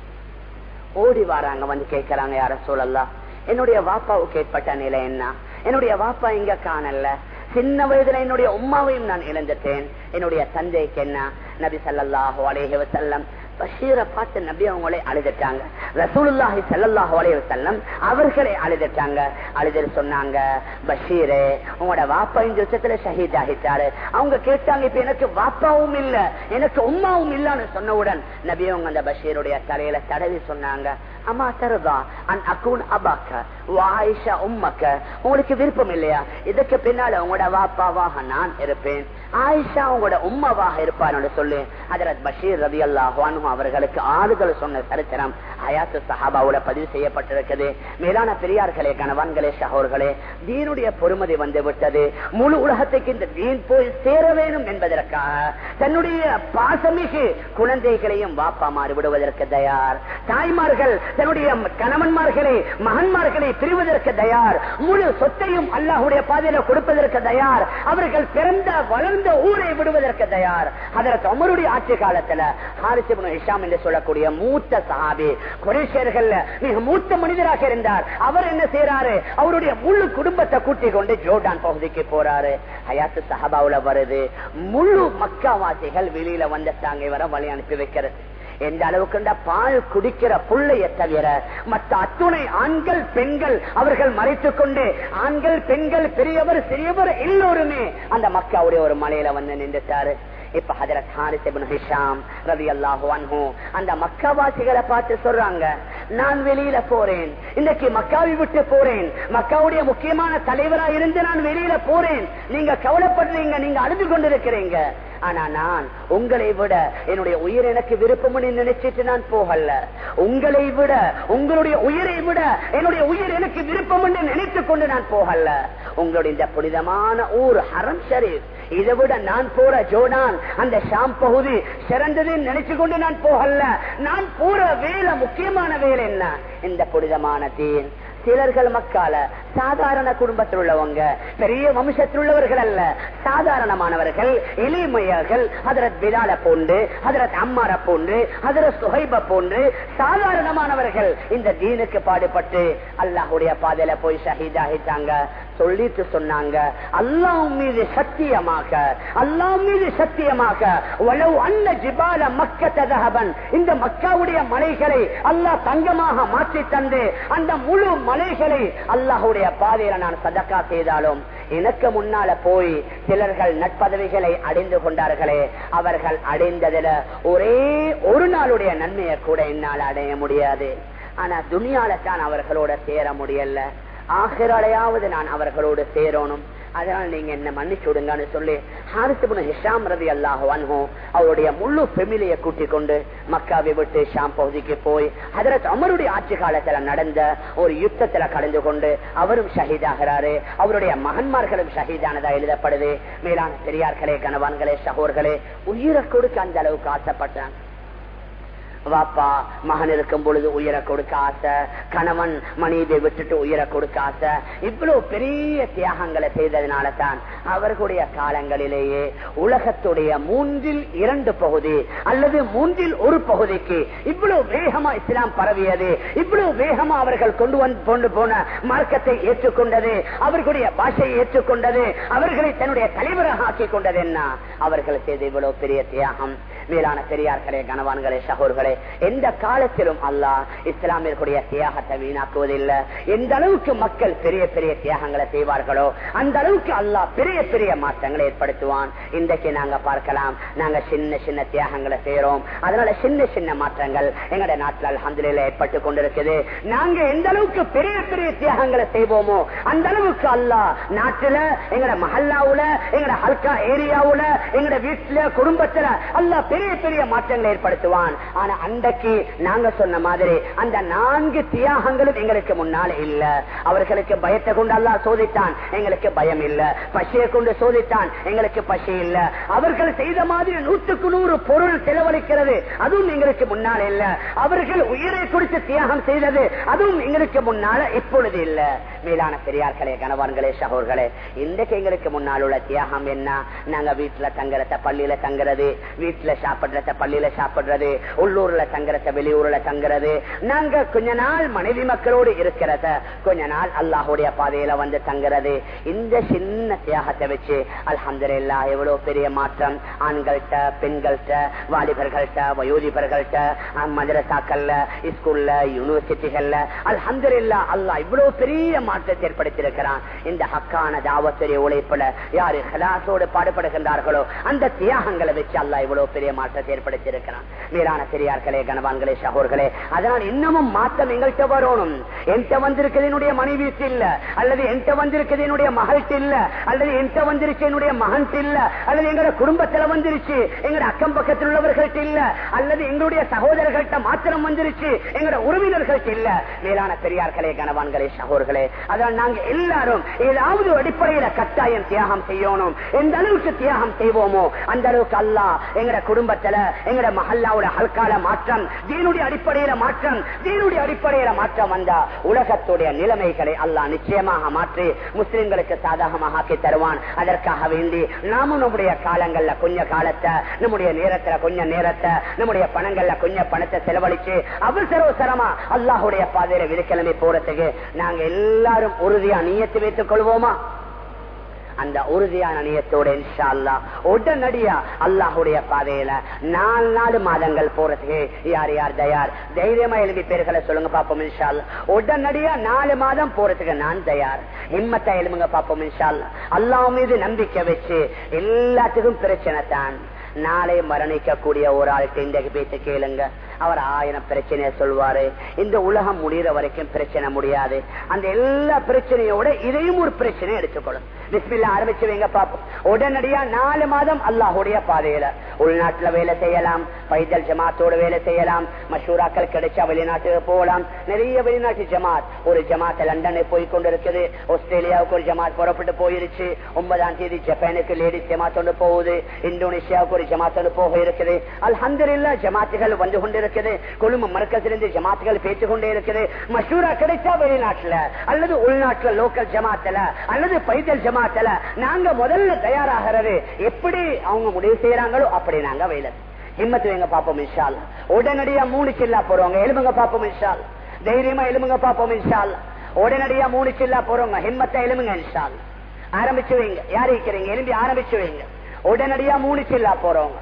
B: ஓடி வராங்க வந்து கேட்கறாங்க யார சூழல்லா என்னுடைய வாப்பாவுக்கு ஏற்பட்ட நிலை என்ன என்னுடைய வாப்பா இங்க காணல சின்ன வயதுல என்னுடைய உம்மாவையும் நான் இழந்துட்டேன் என்னுடைய தந்தைக்கு என்ன நபி சல்லாஹு அலேஹி வசல்லம் பஷீரை பார்த்து நபி அவங்களே அழுதுட்டாங்க ரசூலுல்லாஹி சல்லாஹு அலைஹி வசல்லம் அவர்களே அழுதுட்டாங்க அழுது சொன்னாங்க பஷீரே உங்களோட வாப்பா இந்த விஷயத்துல ஷஹீத் ஆகிட்டாரு அவங்க கேட்டாங்க இப்ப எனக்கு வாப்பாவும் இல்ல எனக்கு உம்மாவும் இல்லன்னு சொன்னவுடன் நபி அவங்க அந்த பஷீருடைய தலையில தடவி சொன்னாங்க அம்மா தருதா அன் அக்கூன் அபாக்க வாயிஷா உம்மக்க உங்களுக்கு விருப்பம் இல்லையா இதுக்கு பின்னால உங்களோட வாப்பாவாக நான் இருப்பேன் ஆயிஷா உங்களோட உம்மாவாக இருப்பார் சொல்லி அதரத் பஷீர் ரவி அல்லாஹ் அவர்களுக்கு ஆளுகள் சொன்ன சரித்திரம் ஹயாத்து சஹாபாவோட பதிவு செய்யப்பட்டிருக்கிறது மேலான பெரியார்களே கணவான்களே சகோர்களே தீனுடைய பொறுமதி வந்து விட்டது முழு உலகத்துக்கு இந்த தீன் போய் சேர வேணும் என்பதற்காக தன்னுடைய பாசமிகு குழந்தைகளையும் வாப்பா மாறி விடுவதற்கு தயார் தாய்மார்கள் தன்னுடைய கணவன்மார்களை மகன்மார்களை பிரிவதற்கு தயார் முழு சொத்தையும் அல்லாஹுடைய பாதையில கொடுப்பதற்கு தயார் அவர்கள் பிறந்த வளர்ந்த ஊரை விடுவதற்கு தயார் அதற்கு அமருடைய ஆட்சி காலத்துல ஹாரிசிபுன் இஷாம் என்று சொல்லக்கூடிய மூத்த சஹாபி குரேஷியர்கள் மிக மூத்த மனிதராக இருந்தார் அவர் என்ன செய்யறாரு அவருடைய முழு குடும்பத்தை கூட்டிக் கொண்டு ஜோர்டான் பகுதிக்கு போறாரு ஹயாத்து சஹாபாவுல வருது முழு மக்காவாசிகள் வெளியில வந்துட்டாங்க இவரை வழி அனுப்பி வைக்கிறது எந்த அளவுக்கு பால் குடிக்கிற புள்ளைய தவிர மற்ற அத்துணை ஆண்கள் பெண்கள் அவர்கள் மறைத்துக் கொண்டு ஆண்கள் பெண்கள் பெரியவர் சிறியவர் எல்லோருமே அந்த மக்காவுடைய ஒரு மலையில வந்து நின்றுட்டாரு இப்ப ஹதரத் ஹாரிஸ் இப்னு ஹிஷாம் ரலியல்லாஹு அன்ஹு அந்த மக்காவாசிகளை பார்த்து சொல்றாங்க நான் வெளியில போறேன் இன்னைக்கு மக்காவை விட்டு போறேன் மக்காவுடைய முக்கியமான தலைவரா இருந்து நான் வெளியில போறேன் நீங்க கவலைப்படுறீங்க நீங்க அழுது கொண்டிருக்கிறீங்க ஆனா நான் உங்களை விட என்னுடைய உயிர் எனக்கு விருப்பம்னு நினைச்சிட்டு நான் போகல உங்களை விட உங்களுடைய உயிரை விட என்னுடைய உயிர் எனக்கு விருப்பம் என்று நினைத்துக் கொண்டு நான் போகல உங்களுடைய இந்த புனிதமான ஊர் ஹரம் ஷரீப் இதை விட நான் போற ஜோடான் அந்த ஷாம் பகுதி சிறந்ததுன்னு நினைச்சு கொண்டு நான் போகல நான் போற வேலை முக்கியமான வேலை என்ன இந்த புனிதமான தீன் சிலர்கள் மக்கால சாதாரண குடும்பத்தில் உள்ளவங்க பெரிய வம்சத்தில் உள்ளவர்கள் அல்ல சாதாரணமானவர்கள் எளிமையர்கள் அதரத் பிலால போன்று அதரத் அம்மார போன்று அதரத் சுஹைப போன்று சாதாரணமானவர்கள் இந்த தீனுக்கு பாடுபட்டு அல்லாஹுடைய பாதையில போய் ஷஹீதாகிட்டாங்க சொல்லிட்டு சொன்னாங்க அல்லாஹ் மீது சத்தியமாக அல்லாஹ் மீது சத்தியமாக வலவு அன்ன ஜிபால மக்கத்ததகபன் இந்த மக்காவுடைய மலைகளை அல்லாஹ் தங்கமாக மாற்றி தந்து அந்த முழு மலைகளை அல்லாஹுடைய பாதையில நான் சதக்கா செய்தாலும் எனக்கு முன்னால போய் சிலர்கள் நட்பதவிகளை அடைந்து கொண்டார்களே அவர்கள் அடைந்ததுல ஒரே ஒரு நாளுடைய நன்மையை கூட என்னால் அடைய முடியாது ஆனா துணியால தான் அவர்களோட சேர முடியல ஆகிராலையாவது நான் அவர்களோடு சேரணும் அதனால நீங்க என்ன மன்னிச்சு விடுங்கன்னு சொல்லி ஹாரிசுபுன ஹிஷாம் ரவி அல்லாஹ் அன்ஹும் அவருடைய முழு ஃபெமிலியை கூட்டிக் கொண்டு மக்காவை விட்டு ஷாம் பகுதிக்கு போய் அதற்கு அமருடைய ஆட்சி காலத்துல நடந்த ஒரு யுத்தத்துல கலந்து கொண்டு அவரும் ஷஹீதாகிறாரு அவருடைய மகன்மார்களும் ஷஹீதானதா எழுதப்படுது மேலான பெரியார்களே கணவான்களே சகோர்களே உயிரை கொடுக்க அந்த அளவுக்கு ஆசைப்பட்டாங்க வாப்பா மகன் இருக்கும் பொழுது உயிரை கொடுக்க ஆசை கணவன் மனைவியை விட்டுட்டு உயிரை கொடுக்க ஆசை இவ்வளவு பெரிய தியாகங்களை செய்ததுனால தான் அவர்களுடைய காலங்களிலேயே உலகத்துடைய மூன்றில் இரண்டு பகுதி அல்லது மூன்றில் ஒரு பகுதிக்கு இவ்வளவு வேகமா இஸ்லாம் பரவியது இவ்வளவு வேகமா அவர்கள் கொண்டு வந்து கொண்டு போன மார்க்கத்தை ஏற்றுக்கொண்டது அவர்களுடைய பாஷையை ஏற்றுக்கொண்டது அவர்களை தன்னுடைய தலைவராக ஆக்கிக் கொண்டது என்ன அவர்கள் செய்த இவ்வளவு பெரிய தியாகம் மேலான பெரியார்களே கனவான்களே சகோர்களே எந்த காலத்திலும் அல்லாஹ் இஸ்லாமியர்களுடைய தியாகத்தை வீணாக்குவதில்லை எந்த அளவுக்கு மக்கள் பெரிய பெரிய தியாகங்களை செய்வார்களோ அந்த அளவுக்கு அல்லாஹ் பெரிய பெரிய மாற்றங்களை ஏற்படுத்துவான் இன்றைக்கு நாங்க பார்க்கலாம் நாங்க சின்ன சின்ன தியாகங்களை செய்யறோம் அதனால சின்ன சின்ன மாற்றங்கள் எங்களுடைய நாட்டில் அல்ஹம்துலில்லாஹ் ஏற்பட்டு கொண்டிருக்குது நாங்க எந்த அளவுக்கு பெரிய பெரிய தியாகங்களை செய்வோமோ அந்த அளவுக்கு அல்லாஹ் நாட்டுல எங்கட மஹல்லாவுல எங்கட ஹல்கா ஏரியாவுல எங்கட வீட்டுல குடும்பத்துல அல்லாஹ் பெரிய பெரிய மாற்றங்களை ஏற்படுத்துவான் ஆனா அன்றைக்கு நாங்க சொன்ன மாதிரி அந்த நான்கு தியாகங்களும் எங்களுக்கு முன்னால இல்ல அவர்களுக்கு பயத்தை கொண்டு அல்லாஹ் சோதித்தான் எங்களுக்கு பயம் இல்ல பசியை கொண்டு சோதித்தான் எங்களுக்கு பசி இல்ல அவர்கள் செய்த மாதிரி நூற்றுக்கு நூறு பொருள் செலவழிக்கிறது அதுவும் எங்களுக்கு முன்னால இல்ல அவர்கள் உயிரை கொடுத்து தியாகம் செய்தது அதுவும் எங்களுக்கு முன்னால இப்பொழுது இல்ல மேலான பெரியார்களே கணவான்களே சகோர்களே இன்றைக்கு எங்களுக்கு முன்னால் உள்ள தியாகம் என்ன நாங்க வீட்டுல தங்குறத பள்ளியில தங்குறது வீட்டுல சாப்பிடுறத பள்ளியில சாப்பிடுறது உள்ளூர்ல தங்குறத வெளியூர்ல தங்குறது நாங்க கொஞ்ச நாள் மனைவி மக்களோடு இருக்கிறத கொஞ்ச நாள் அல்லாஹுடைய பாதையில வந்து தங்குறது இந்த சின்ன தியாகத்தை வச்சு அல்ஹம்துலில்லா எவ்வளவு பெரிய மாற்றம் ஆண்கள்கிட்ட பெண்கள்கிட்ட வாலிபர்கள்ட்ட வயோதிபர்கள்ட்ட அஹ், மதரசாக்கள்ல ஸ்கூல்ல யூனிவர்சிட்டிகள்ல அல்ஹம்துலில்லா அல்லாஹ் இவ்வளவு பெரிய மாற்றத்தை ஏற்படுத்தியிருக்கிறான் இந்த ஹக்கான தாவத்துடைய உழைப்புல யாரு ஹலாசோடு பாடுபடுகின்றார்களோ அந்த தியாகங்களை வச்சு அல்லாஹ் இவ்வளவு பெரிய மாற்றத்தை ஏற்படுத்தியிருக்கிறான் மேலான பெரியார்களே கனவான்களே சகோர்களே அதனால் இன்னமும் மாற்றம் எங்கள்கிட்ட வரணும் என்கிட்ட வந்திருக்கிறது என்னுடைய மனைவி இல்ல அல்லது என்கிட்ட வந்திருக்கிறது என்னுடைய மகள்கிட்ட இல்ல அல்லது என்கிட்ட வந்திருச்சு என்னுடைய மகன் இல்ல அல்லது எங்களோட குடும்பத்துல வந்துருச்சு எங்களோட அக்கம் பக்கத்தில் உள்ளவர்கள்ட்ட இல்ல அல்லது எங்களுடைய சகோதரர்கள்ட்ட மாத்திரம் வந்துருச்சு எங்களோட உறவினர்கள்ட்ட இல்ல மேலான பெரியார்களே கனவான்களே சகோர்களே அதனால் நாங்க எல்லாரும் ஏதாவது அடிப்படையில கட்டாயம் தியாகம் செய்யணும் எந்த அளவுக்கு தியாகம் செய்வோமோ அந்த அளவுக்கு அல்லாஹ் எங்கட குடும்பத்துல எங்கட மஹல்லாவோட ஹல்கால மாற்றம் தீனுடைய அடிப்படையில மாற்றம் தீனுடைய அடிப்படையில மாற்றம் வந்தா உலகத்துடைய நிலைமைகளை அல்லாஹ் நிச்சயமாக மாற்றி முஸ்லிம்களுக்கு சாதகமாக ஆக்கி தருவான் அதற்காக வேண்டி நாமும் நம்முடைய காலங்கள்ல கொஞ்ச காலத்தை நம்முடைய நேரத்துல கொஞ்ச நேரத்தை நம்முடைய பணங்கள்ல கொஞ்சம் பணத்தை செலவழிச்சு அவசர அவசரமா அல்லாஹுடைய பாதையில விழுக்கிழமை போறதுக்கு நாங்க எல்லாரும் உறுதியா நீயத்து வைத்துக் கொள்வோமா அந்த உறுதியான நியத்தோட இன்ஷா அல்லாஹ் உடனடியா அல்லாஹுடைய பாதையில நாலு நாலு மாதங்கள் போறதுக்கு யார் யார் தயார் தைரியமா எழுதி பேர்களை சொல்லுங்க பாப்போம் இன்ஷா அல்லாஹ் உடனடியா நாலு மாதம் போறதுக்கு நான் தயார் ஹிம்மத்தை எழுதுங்க பாப்போம் இன்ஷா அல்லாஹ் அல்லாஹ் மீது நம்பிக்கை வச்சு எல்லாத்துக்கும் பிரச்சனை தான் நாளை மரணிக்கக்கூடிய ஒரு ஆள்கிட்ட இன்றைக்கு பேச்சு கேளுங்க அவர் ஆயிரம் பிரச்சனைய சொல்வாரு இந்த உலகம் முடிகிற வரைக்கும் பிரச்சனை முடியாது அந்த எல்லா பிரச்சனையோட இதையும் ஒரு பிரச்சனை எடுத்துக்கொள்ளும் பிஸ்மில்லா ஆரம்பிச்சு வைங்க பாப்போம் உடனடியா நாலு மாதம் அல்லாஹுடைய பாதையில உள்நாட்டுல வேலை செய்யலாம் பைதல் ஜமாத்தோட வேலை செய்யலாம் மஷூராக்கள் கிடைச்சா வெளிநாட்டுக்கு போகலாம் நிறைய வெளிநாட்டு ஜமாத் ஒரு ஜமாத் லண்டனுக்கு போய் கொண்டிருக்குது ஆஸ்திரேலியாவுக்கு ஒரு ஜமாத் புறப்பட்டு போயிருச்சு ஒன்பதாம் தேதி ஜப்பானுக்கு லேடிஸ் ஜமாத் ஒன்று போகுது இந்தோனேஷியாவுக்கு ஒரு ஜமாத் ஒன்று போக இருக்குது அல்ஹம்துலில்லா ஜமாத்துகள் வந்து கொண்டிருக்குது கொழும்பு மரக்கத்திலிருந்து ஜமாத்துகள் பேச்சு கொண்டே இருக்குது மஷூரா கிடைச்சா வெளிநாட்டுல அல்லது உள்நாட்டுல லோக்கல் ஜமாத்துல அல்லது பைதல் ஜமாத்துல நாங்க முதல்ல தயாராகிறது எப்படி அவங்க முடிவு செய்யறாங்களோ அப்படி நாங்க வேலை ஹிம்மத்து வைங்க பாப்போம் இன்ஷால் உடனடியா மூணு சில்லா போறவங்க எலும்புங்க பாப்போம் இன்ஷால் தைரியமா எலும்புங்க பாப்போம் இன்ஷால் உடனடியா மூணு சில்லா போறவங்க ஹிம்மத்தை எலும்புங்க இன்ஷால் ஆரம்பிச்சு வைங்க யார் இருக்கிறீங்க எலும்பி ஆரம்பிச்சு வைங்க உடனடியா மூணு சில்லா போறவங்க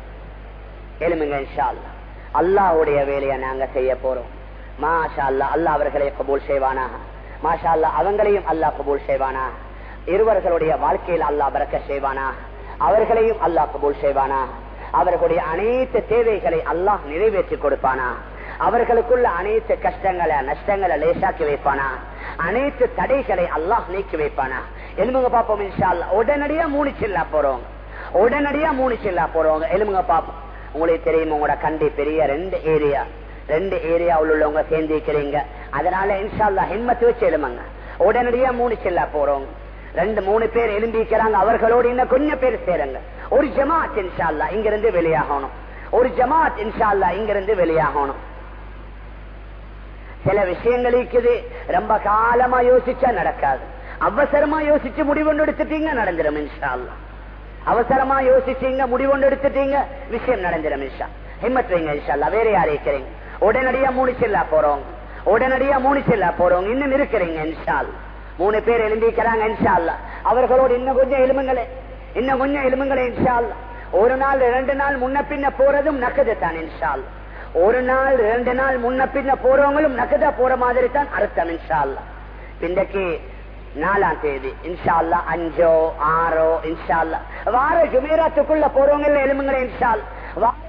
B: எலும்புங்க இன்ஷால் அல்லாஹ்வுடைய வேலையை நாங்க செய்ய போறோம் மாஷா அல்லா அல்லாஹ் அவர்களை கபூல் செய்வானா மாஷா அல்லா அவங்களையும் அல்லாஹ் கபூல் செய்வானா இருவர்களுடைய வாழ்க்கையில் அல்லாஹ் பறக்க செய்வானா அவர்களையும் அல்லாஹ் கபூல் செய்வானா அவர்களுடைய அனைத்து தேவைகளை அல்லாஹ் நிறைவேற்றி கொடுப்பானா அவர்களுக்குள்ள அனைத்து கஷ்டங்களை நஷ்டங்களை லேசாக்கி வைப்பானா அனைத்து தடைகளை அல்லாஹ் நீக்கி வைப்பானா எலும்புங்க பாப்போம் இன்ஷா அல்லாஹ் உடனடியா மூணு சில்லா போறோம் உடனடியா மூணு சில்லா போறவங்க எலும்புங்க பாப்போம் உங்களுக்கு தெரியும் உங்களோட கண்டி பெரிய ரெண்டு ஏரியா ரெண்டு ஏரியாவில் உள்ளவங்க சேர்ந்திருக்கிறீங்க அதனால இன்ஷால்லா ஹிம்மத்து வச்சு எழுமுங்க உடனடியா மூணு சில்லா போறோம் ரெண்டு மூணு பேர் எழும்பிக்கிறாங்க அவர்களோடு இன்னும் கொஞ்சம் பேர் சேருங்க ஒரு ஜமாத் இன்ஷால்லா இங்கிருந்து வெளியாகணும் ஒரு ஜமாத் இன்ஷால்லா இங்கிருந்து வெளியாகணும் சில விஷயங்கள் இருக்குது ரொம்ப காலமா யோசிச்சா நடக்காது அவசரமா யோசிச்சு முடிவொண்டு எடுத்துட்டீங்க நடந்துடும் இன்ஷால்லா அவசரமா யோசிச்சீங்க முடிவொண்டு எடுத்துட்டீங்க விஷயம் நடந்துடும் இன்ஷா ஹிம்மத் வைங்க இன்ஷால்லா வேற யார் இருக்கிறீங்க உடனடியா மூணு செல்லா போறோம் உடனடியா மூணு செல்லா போறோம் இன்னும் இருக்கிறீங்க இன்ஷால் மூணு பேர் எழுந்திருக்கிறாங்க இன்ஷால்லா அவர்களோடு இன்னும் கொஞ்சம் எலும்புங்களே இன்னும் கொஞ்சம் எலும்புங்களே இன்ஷால்லா ஒரு நாள் இரண்டு நாள் முன்ன பின்ன போறதும் நக்கது தான் இன்ஷால் ஒரு நாள் இரண்டு நாள் முன்ன பின்ன போறவங்களும் நக்கதா போற மாதிரி தான் அர்த்தம் இன்ஷால் இன்றைக்கு நாலாம் தேதி இன்ஷா அல்லா அஞ்சோ ஆறோ இன்ஷா அல்லா வார ஜுமேராத்துக்குள்ள போறவங்க எலும்புங்களே இன்ஷால்